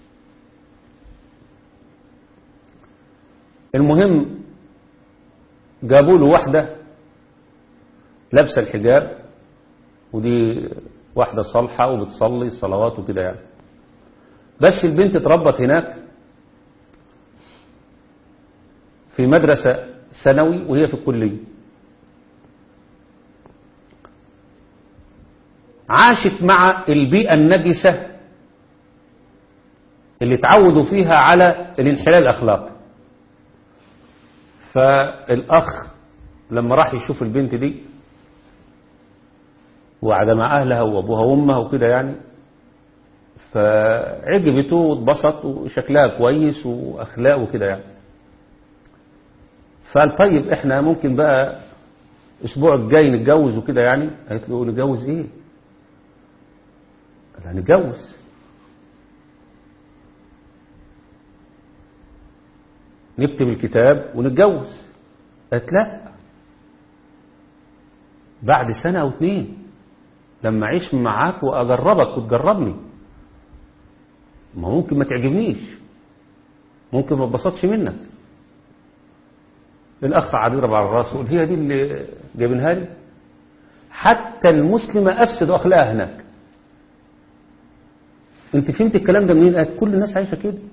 المهم جابوا له واحدة لابسة الحجاب ودي واحدة صالحة وبتصلي صلوات وكده يعني بس البنت اتربت هناك في مدرسة ثانوي وهي في الكلية عاشت مع البيئة النجسة اللي تعودوا فيها على الانحلال الأخلاقي فالأخ لما راح يشوف البنت دي وقعد مع أهلها وأبوها وأمها وكده يعني فعجبته واتبسط وشكلها كويس وأخلاق وكده يعني فقال طيب احنا ممكن بقى الاسبوع الجاي نتجوز وكده يعني قالت له نتجوز ايه قال نتجوز نكتب الكتاب ونتجوز قالت لا بعد سنة أو اتنين لما أعيش معاك وأجربك وتجربني ما ممكن ما تعجبنيش ممكن ما اتبسطش منك الأخ قعد يضرب على الراس ويقول هي دي اللي جايبينها لي حتى المسلمة أفسد أخلاقها هناك أنت فهمت الكلام ده منين؟ قالت كل الناس عايشة كده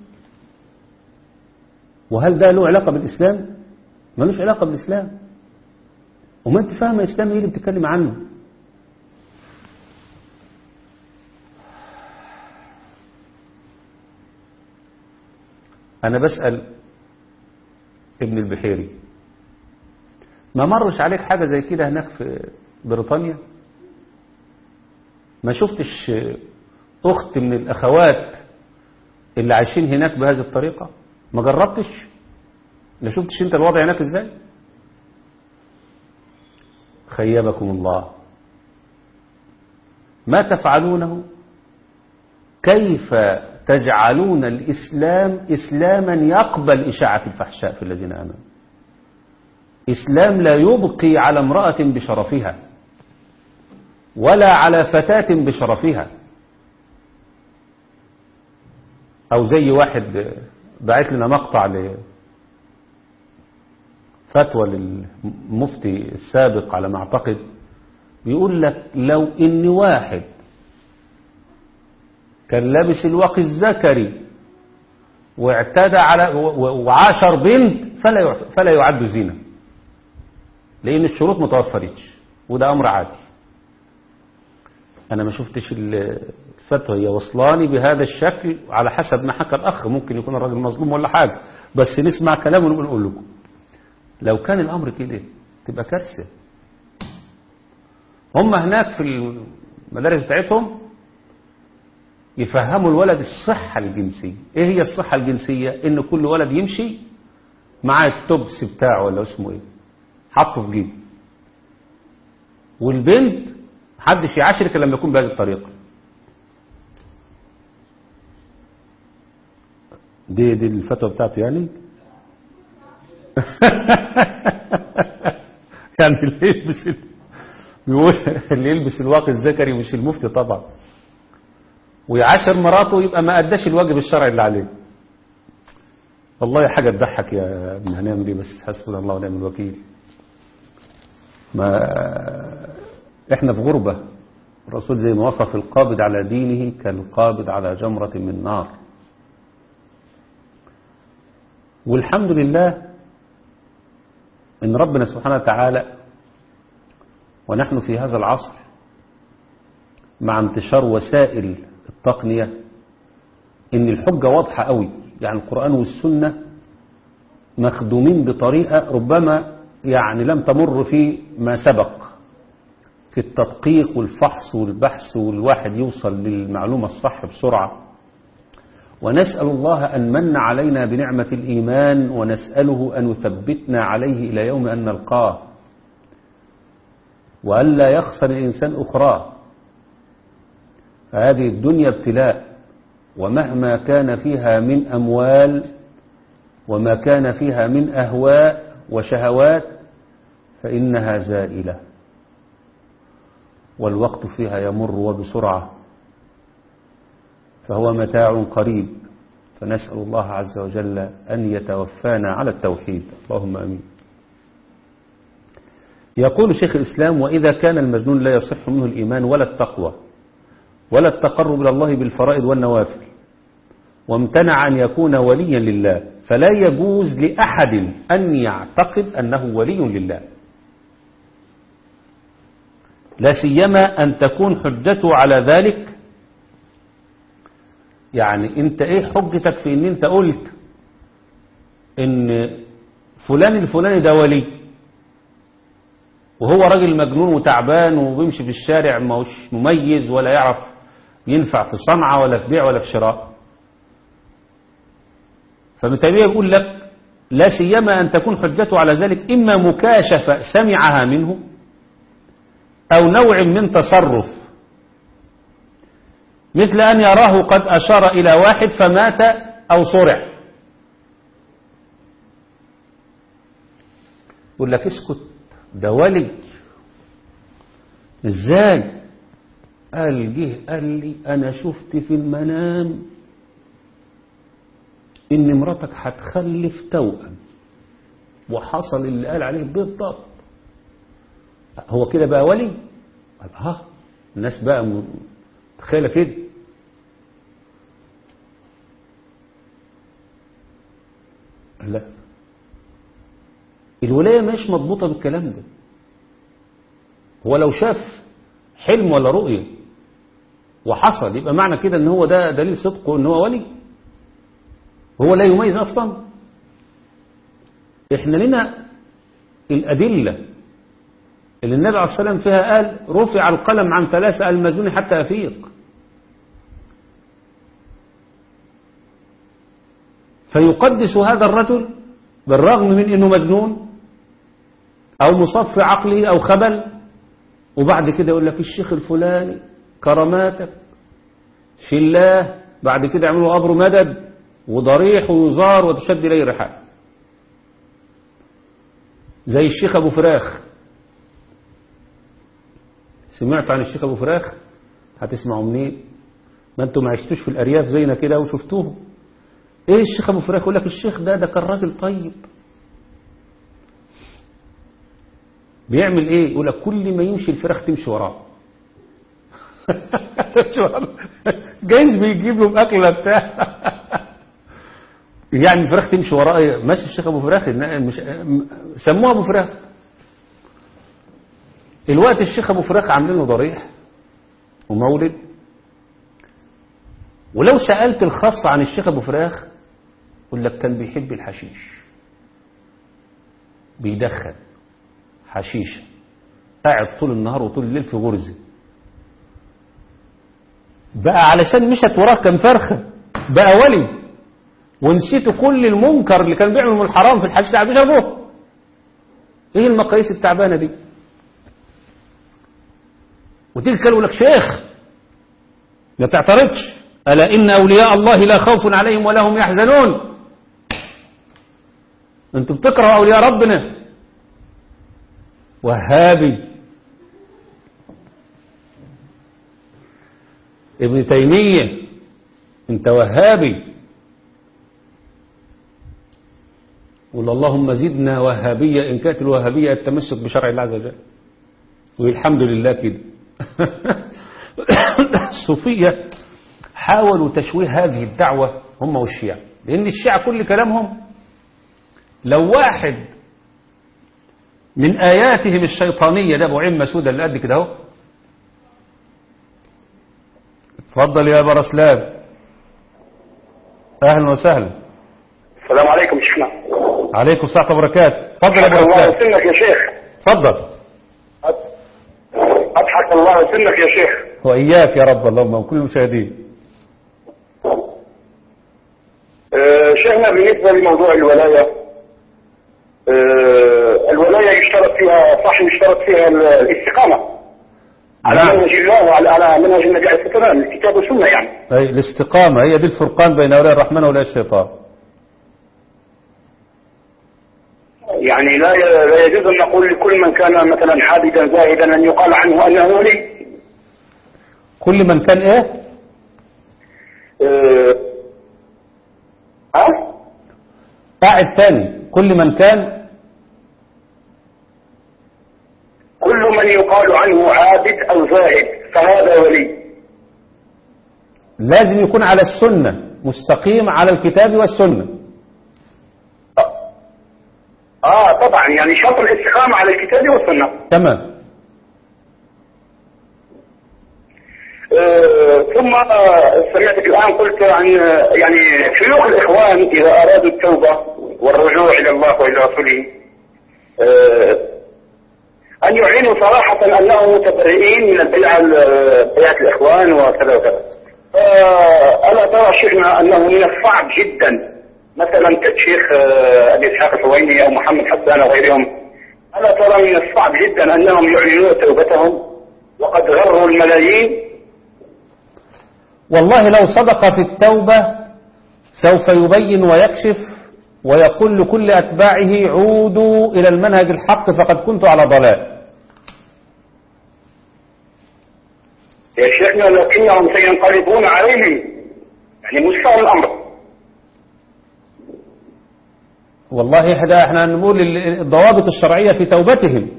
وهل ده له علاقة بالإسلام؟ ملوش علاقة بالإسلام وما أنت فاهمة الإسلام إيه اللي بتتكلم عنه أنا بسأل ابن البحيري ما مرش عليك حاجة زي كده هناك في بريطانيا ما شفتش أخت من الأخوات اللي عايشين هناك بهذه الطريقة ما جربتش ما شفتش انت الوضع هناك ازاي خيبكم الله ما تفعلونه كيف تجعلون الإسلام إسلاما يقبل إشاعة الفحشاء في الذين آمنوا إسلام لا يبقي على امرأة بشرفها ولا على فتاة بشرفها أو زي واحد بعت لنا مقطع لفتوى للمفتي السابق على ما أعتقد بيقول لك لو إن واحد كان لابس الواقي الذكري واعتدى على وعاشر بنت فلا فلا يعد زنا لأن الشروط متوفرتش وده أمر عادي أنا ما شفتش الفتوى هي وصلاني بهذا الشكل على حسب ما حكى الأخ ممكن يكون الراجل مظلوم ولا حاجة بس نسمع كلامه ونقول نقول لكم لو كان الأمر كده تبقى كارثة هم هناك في المدارس بتاعتهم يفهموا الولد الصحة الجنسية ايه هي الصحة الجنسية ان كل ولد يمشي معاه التوبس بتاعه ولا اسمه ايه حطه في جيبه والبنت محدش يعاشرك لما يكون بهذه الطريقة دي دي الفتوى بتاعته يعني يعني اللي يلبس بيقول اللي يلبس الواقي الذكري مش المفتي طبعا ويعاشر مراته يبقى ما أداش الواجب الشرعي اللي عليه والله حاجة تضحك يا ابن هنعمل ايه بس حسبنا الله ونعم الوكيل ما احنا في غربة الرسول زي ما وصف القابض على دينه كالقابض على جمرة من نار والحمد لله ان ربنا سبحانه وتعالى ونحن في هذا العصر مع انتشار وسائل التقنية ان الحجة واضحة قوي يعني القرآن والسنة مخدومين بطريقة ربما يعني لم تمر في ما سبق في التدقيق والفحص والبحث والواحد يوصل للمعلومة الصح بسرعة ونسأل الله أن من علينا بنعمة الإيمان ونسأله أن يثبتنا عليه إلى يوم أن نلقاه وألا يخسر الإنسان أخراه فهذه الدنيا ابتلاء ومهما كان فيها من أموال وما كان فيها من أهواء وشهوات فإنها زائلة والوقت فيها يمر وبسرعة فهو متاع قريب فنسأل الله عز وجل أن يتوفانا على التوحيد اللهم أمين يقول شيخ الإسلام وإذا كان المجنون لا يصح منه الإيمان ولا التقوى ولا التقرب إلى الله بالفرائض والنوافل وامتنع أن يكون وليا لله فلا يجوز لأحد أن يعتقد أنه ولي لله لا سيما أن تكون حجته على ذلك يعني انت ايه حجتك في ان انت قلت ان فلان الفلاني ده ولي وهو راجل مجنون وتعبان وبيمشي في الشارع ما هوش مميز ولا يعرف ينفع في صنعة ولا في بيع ولا في شراء فابن تيمية يقول لك لا سيما أن تكون حجته على ذلك إما مكاشفة سمعها منه أو نوع من تصرف مثل أن يراه قد أشار إلى واحد فمات أو صرع يقول لك اسكت ده ولي ازاي قال جه قال لي انا شفت في المنام ان مراتك هتخلف توأم وحصل اللي قال عليه بالضبط هو كده بقى ولي قال اه الناس بقى متخيله كده لا الولاية مش مضبوطة بالكلام ده هو لو شاف حلم ولا رؤية وحصل يبقى معنى كده ان هو ده دليل صدقه ان هو ولي هو لا يميز اصلا احنا لنا الادلة اللي النبي عليه الصلاة والسلام فيها قال رفع القلم عن ثلاثة المجنون حتى أفيق فيقدس هذا الرجل بالرغم من أنه مجنون أو مصاب في عقله أو خبل وبعد كده يقول لك الشيخ الفلاني كراماتك في الله بعد كده يعملوا قبر مدد وضريح ويزار وتشد إليه رحال زي الشيخ أبو فراخ سمعت عن الشيخ أبو فراخ هتسمعوا منين ما انتم ما عشتوش في الأرياف زينا كده وشفتوه ايه الشيخ أبو فراخ يقول لك الشيخ ده ده كان راجل طيب بيعمل ايه يقول لك كل ما يمشي الفراخ تمشي وراه جايز بيجيب له اكله بتاع يعني الفراخ تمشي وراه ماشي الشيخ ابو فراخ مش سموه ابو فراخ الوقت الشيخ ابو فراخ عاملين له ضريح ومولد ولو سألت الخاص عن الشيخ ابو فراخ يقول لك كان بيحب الحشيش بيدخن حشيشة قاعد طول النهار وطول الليل في غرزة بقى علشان مشت وراه كم فرخة بقى ولي ونسيتوا كل المنكر اللي كان بيعمل من الحرام في الحشيش عم بيشربوه ايه المقاييس التعبانة دي وتيجي يقول لك شيخ ما تعترضش ألا إن أولياء الله لا خوف عليهم ولا هم يحزنون انتوا بتكرهوا أولياء ربنا وهابي ابن تيمية انت وهابي قول اللهم زدنا وهابية إن كانت الوهابية التمسك بشرع الله عز وجل والحمد لله كده الصوفية حاولوا تشويه هذه الدعوة هم والشيعة لأن الشيعة كل كلامهم لو واحد من آياتهم الشيطانية ده أبو عين مسودة اللي قد كده اهو اتفضل يا برسلان أهلا وسهلا السلام عليكم شيخنا عليكم السلام وبركاته اتفضل يا أضحك الله برسلان سنك يا شيخ اتفضل أضحك الله سنك يا شيخ وإياك يا رب اللهم وكل المشاهدين آه، شيخنا بالنسبة لموضوع الولاية آه، الولاية يشترط فيها صح يشترط فيها ال- الاستقامة على نعم. منهج الله وعلى على منهج النبي عليه الصلاة والسلام الكتاب والسنة يعني أي الاستقامة هي دي الفرقان بين أولياء الرحمن وأولياء الشيطان يعني لا ي- لا يجوز أن نقول لكل من كان مثلا عابدا زاهدا أن يقال عنه أنه ولي كل من كان إيه آه، ها؟ قاعد تاني كل من كان كل من يقال عنه عابد أو زاهد فهذا ولي لازم يكون على السنة مستقيم على الكتاب والسنة آه طبعا يعني شرط الاستقامة على الكتاب والسنة تمام آه، ثم آه، سمعتك الآن قلت عن آه، يعني شيوخ الإخوان إذا أرادوا التوبة والرجوع إلى الله وإلى رسوله آه، أن يعلنوا صراحة أنهم متبرئين من البيعة ال- بيعة الإخوان وكذا وكذا آه، ألا ترى شيخنا أنه من الصعب جدا مثلا كالشيخ آه، أبي إسحاق الحويني أو محمد حسان وغيرهم ألا ترى من الصعب جدا أنهم يعلنون توبتهم وقد غروا الملايين والله لو صدق في التوبة سوف يبين ويكشف ويقول لكل أتباعه عودوا إلى المنهج الحق فقد كنت على ضلال يا شيخنا لكنهم سينقلبون عليهم يعني مستوى الأمر والله احنا احنا نقول ال- الضوابط الشرعية في توبتهم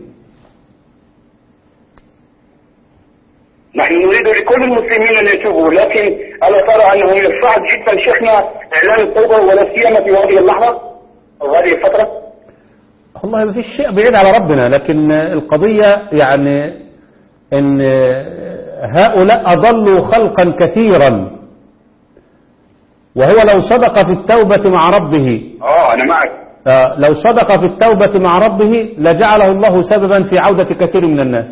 نحن نريد لكل المسلمين أن يتوبوا لكن ألا ترى أنه من الصعب جدا شيخنا إعلان التوبة ولا سيما في هذه اللحظة أو هذه الفترة والله ما فيش شيء بعيد على ربنا لكن القضية يعني ان هؤلاء أضلوا خلقا كثيرا وهو لو صدق في التوبة مع ربه آه أنا معك آه، لو صدق في التوبة مع ربه لجعله الله سببا في عودة كثير من الناس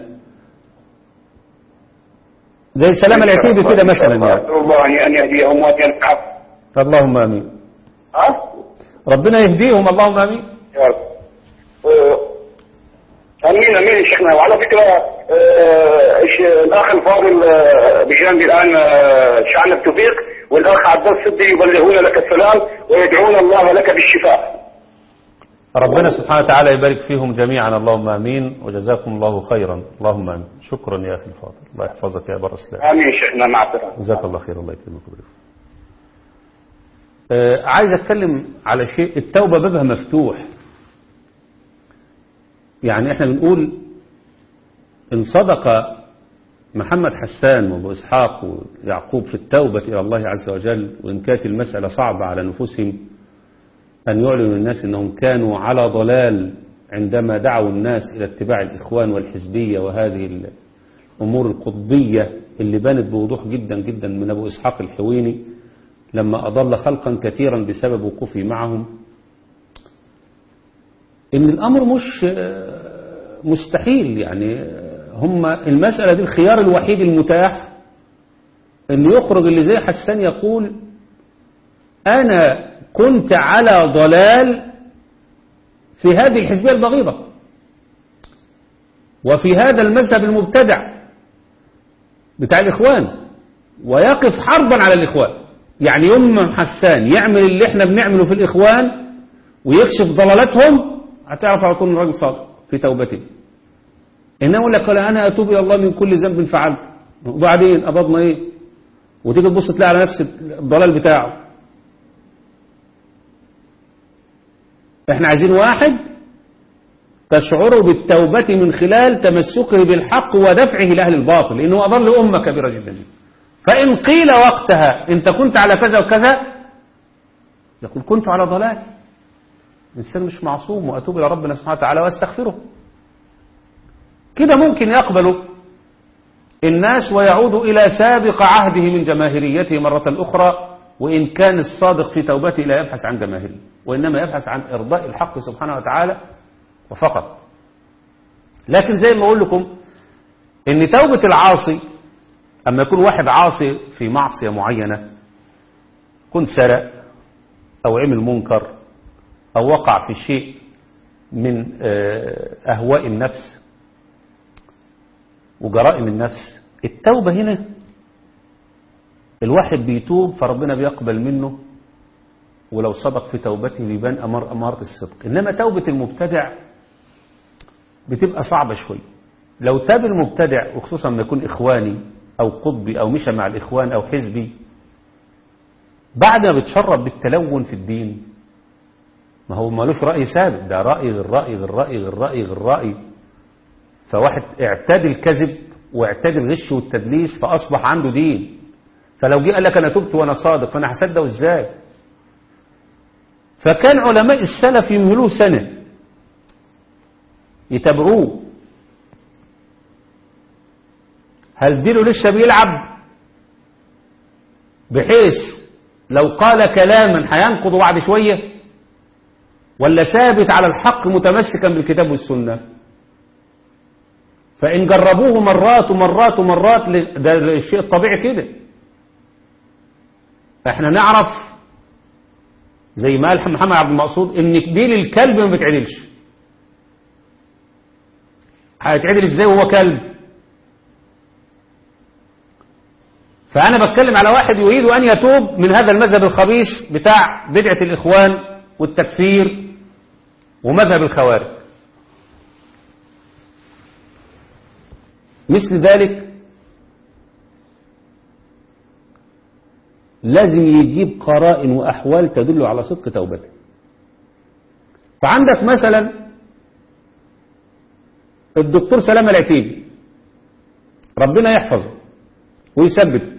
زي سلام العتيبي كده مثلا يعني أسأل الله أن أن يهديهم وأن ينفعهم اللهم امين ها؟ ربنا يهديهم اللهم امين يا رب. آه، امين امين يا شيخنا وعلى فكره آه، إيش- الاخ الفاضل آه، بجانبي الان آه، شعنا التوفيق والاخ عباس الصدي يبلغون لك السلام ويدعون الله لك بالشفاء ربنا سبحانه وتعالى يبارك فيهم جميعا اللهم امين وجزاكم الله خيرا اللهم امين شكرا يا اخي الفاضل الله يحفظك يا ابا رسلان امين شيخنا مع السلامه جزاك الله خير الله يكرمك ويبارك فيك. آه، عايز اتكلم على شيء التوبة بابها مفتوح يعني احنا بنقول ان صدق محمد حسان وابو اسحاق ويعقوب في التوبة الى الله عز وجل وان كانت المسألة صعبة على نفوسهم ان يعلنوا الناس انهم كانوا على ضلال عندما دعوا الناس الى اتباع الاخوان والحزبية وهذه الامور القطبية اللي بانت بوضوح جدا جدا من ابو اسحاق الحويني لما أضل خلقا كثيرا بسبب وقوفه معهم إن الأمر مش آه، مستحيل يعني آه، هم المسألة دي الخيار الوحيد المتاح إن يخرج اللي زي حسان يقول أنا كنت على ضلال في هذه الحزبية البغيضة وفي هذا المذهب المبتدع بتاع الإخوان ويقف حربا على الإخوان يعني يوم ما حسان يعمل اللي احنا بنعمله في الإخوان ويكشف ضلالتهم هتعرف على طول إن الراجل صادق في توبته إنه يقول لك أنا أتوب إلى الله من كل ذنب فعلت وبعدين قبضنا إيه وتيجي تبص تلاقي على نفس الضلال بتاعه احنا عايزين واحد تشعر بالتوبة من خلال تمسكه بالحق ودفعه لأهل الباطل لأنه أضل أمة كبيرة جدا فإن قيل وقتها أنت كنت على كذا وكذا يقول كنت على ضلال الإنسان مش معصوم وأتوب إلى ربنا سبحانه وتعالى وأستغفره كده ممكن يقبلوا الناس ويعودوا إلى سابق عهده من جماهيريته مرة أخرى وإن كان الصادق في توبته لا يبحث عن جماهيرية وإنما يبحث عن إرضاء الحق سبحانه وتعالى وفقط لكن زي ما أقول لكم إن توبة العاصي أما يكون واحد عاصي في معصية معينة كن سرق أو عمل منكر أو وقع في شيء من أهواء النفس وجرائم النفس التوبة هنا الواحد بيتوب فربنا بيقبل منه ولو صدق في توبته بيبان أمر أمارة الصدق إنما توبة المبتدع بتبقى صعبة شوي لو تاب المبتدع وخصوصا ما يكون إخواني أو قطبي أو مشى مع الإخوان أو حزبي بعد ما بتشرب بالتلون في الدين ما هو مالوش رأي ثابت ده رأي غير رأي غير رأي غير رأي غير رأي فواحد اعتاد الكذب واعتاد الغش والتدليس فأصبح عنده دين فلو جه قال لك أنا تبت وأنا صادق فأنا هصدقه إزاي فكان علماء السلف يمهلوه سنة يتابعوه هل دينه لسه بيلعب بحيث لو قال كلاما هينقض بعد شوية ولا ثابت على الحق متمسكا بالكتاب والسنة فإن جربوه مرات ومرات ومرات ده الشيء الطبيعي كده احنا نعرف زي ما قال محمد عبد المقصود ان دين الكلب ما بتعدلش هيتعدل ازاي وهو كلب فأنا بتكلم على واحد يريد أن يتوب من هذا المذهب الخبيث بتاع بدعة الإخوان والتكفير ومذهب الخوارج مثل ذلك لازم يجيب قرائن وأحوال تدل على صدق توبته فعندك مثلا الدكتور سلام العتيبي ربنا يحفظه ويثبته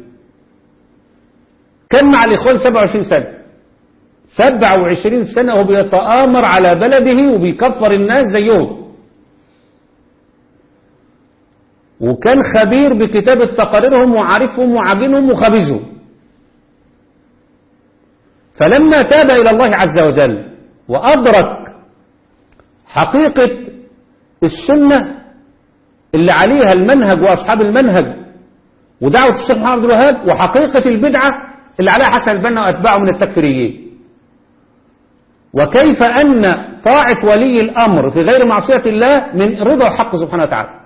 كان مع الإخوان 27 سنة 27 سنة وهو بيتآمر على بلده وبيكفر الناس زيهم وكان خبير بكتابة تقاريرهم وعارفهم وعاجنهم وخبيزهم فلما تاب إلى الله عز وجل وأدرك حقيقة السنة اللي عليها المنهج وأصحاب المنهج ودعوة الشيخ محمد عبد الوهاب وحقيقة البدعة اللي عليها حسن البنا وأتباعه من التكفيريين وكيف أن طاعة ولي الأمر في غير معصية الله من رضا الحق سبحانه وتعالى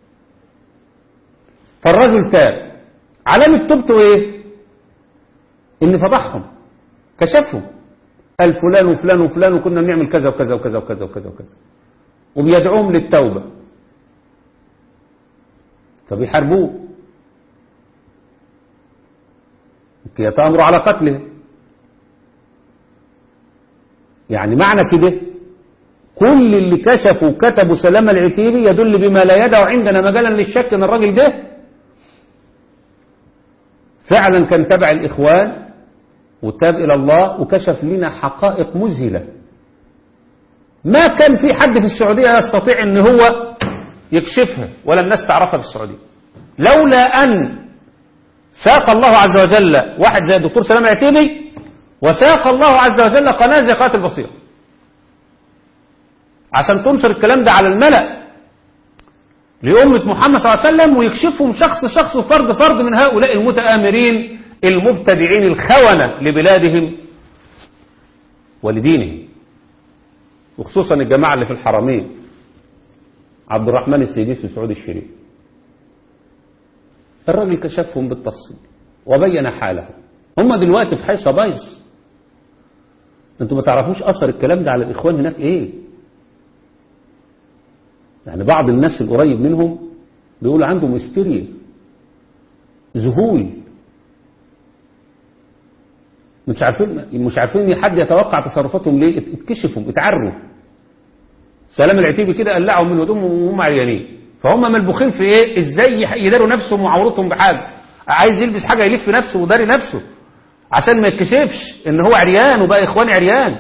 فالرجل تاب علامة توبته ايه ان فضحهم كشفهم قال فلان وفلان وفلان وكنا بنعمل كذا وكذا وكذا وكذا وكذا وكذا وبيدعوهم للتوبة فبيحاربوه يتأمروا على قتله يعني معنى كده كل اللي كشفوا وكتبوا سلام العتيبي يدل بما لا يدع عندنا مجالا للشك ان الراجل ده فعلا كان تبع الإخوان وتاب إلى الله وكشف لنا حقائق مذهلة ما كان في حد في السعودية يستطيع ان هو يكشفها ولا الناس تعرفها في السعودية لولا أن ساق الله عز وجل واحد زي الدكتور سلام العتيبي وساق الله عز وجل قناة زي قناة البصيرة عشان تنشر الكلام ده على الملأ لأمة محمد صلى الله عليه وسلم ويكشفهم شخص شخص وفرد فرد من هؤلاء المتآمرين المبتدعين الخونة لبلادهم ولدينهم وخصوصا الجماعة اللي في الحرمين عبد الرحمن السيديس وسعود الشريف الراجل كشفهم بالتفصيل وبين حالهم هم دلوقتي في حيصة بايظ انتوا ما تعرفوش اثر الكلام ده على الاخوان هناك ايه يعني بعض الناس القريب منهم بيقولوا عندهم هستيريا ذهول مش عارفين مش عارفين حد يتوقع تصرفاتهم ليه اتكشفوا اتعروا سلام العتيبي كده قلعوا من هدومهم وهم عريانين فهم ملبوخين في ايه ازاي يح- يداروا نفسهم وعورتهم بحاجه عايز يلبس حاجه يلف نفسه وداري نفسه عشان ما يتكشفش ان هو عريان وبقى اخواني عريان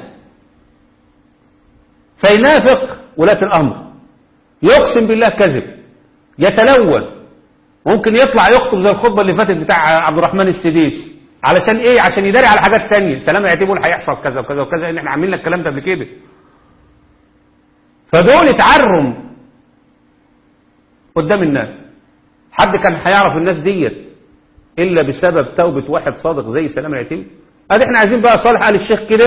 فينافق ولاة الامر يقسم بالله كذب يتلون ممكن يطلع يخطب زي الخطبه اللي فاتت بتاع عبد الرحمن السديس علشان ايه عشان يداري على حاجات تانية سلام العتيبي يقول هيحصل كذا وكذا وكذا ان احنا عاملين لك الكلام ده قبل كده فدول اتعرم قدام الناس حد كان هيعرف الناس ديت الا بسبب توبه واحد صادق زي سلام العتيبي ادي احنا عايزين بقى صالح ال الشيخ كده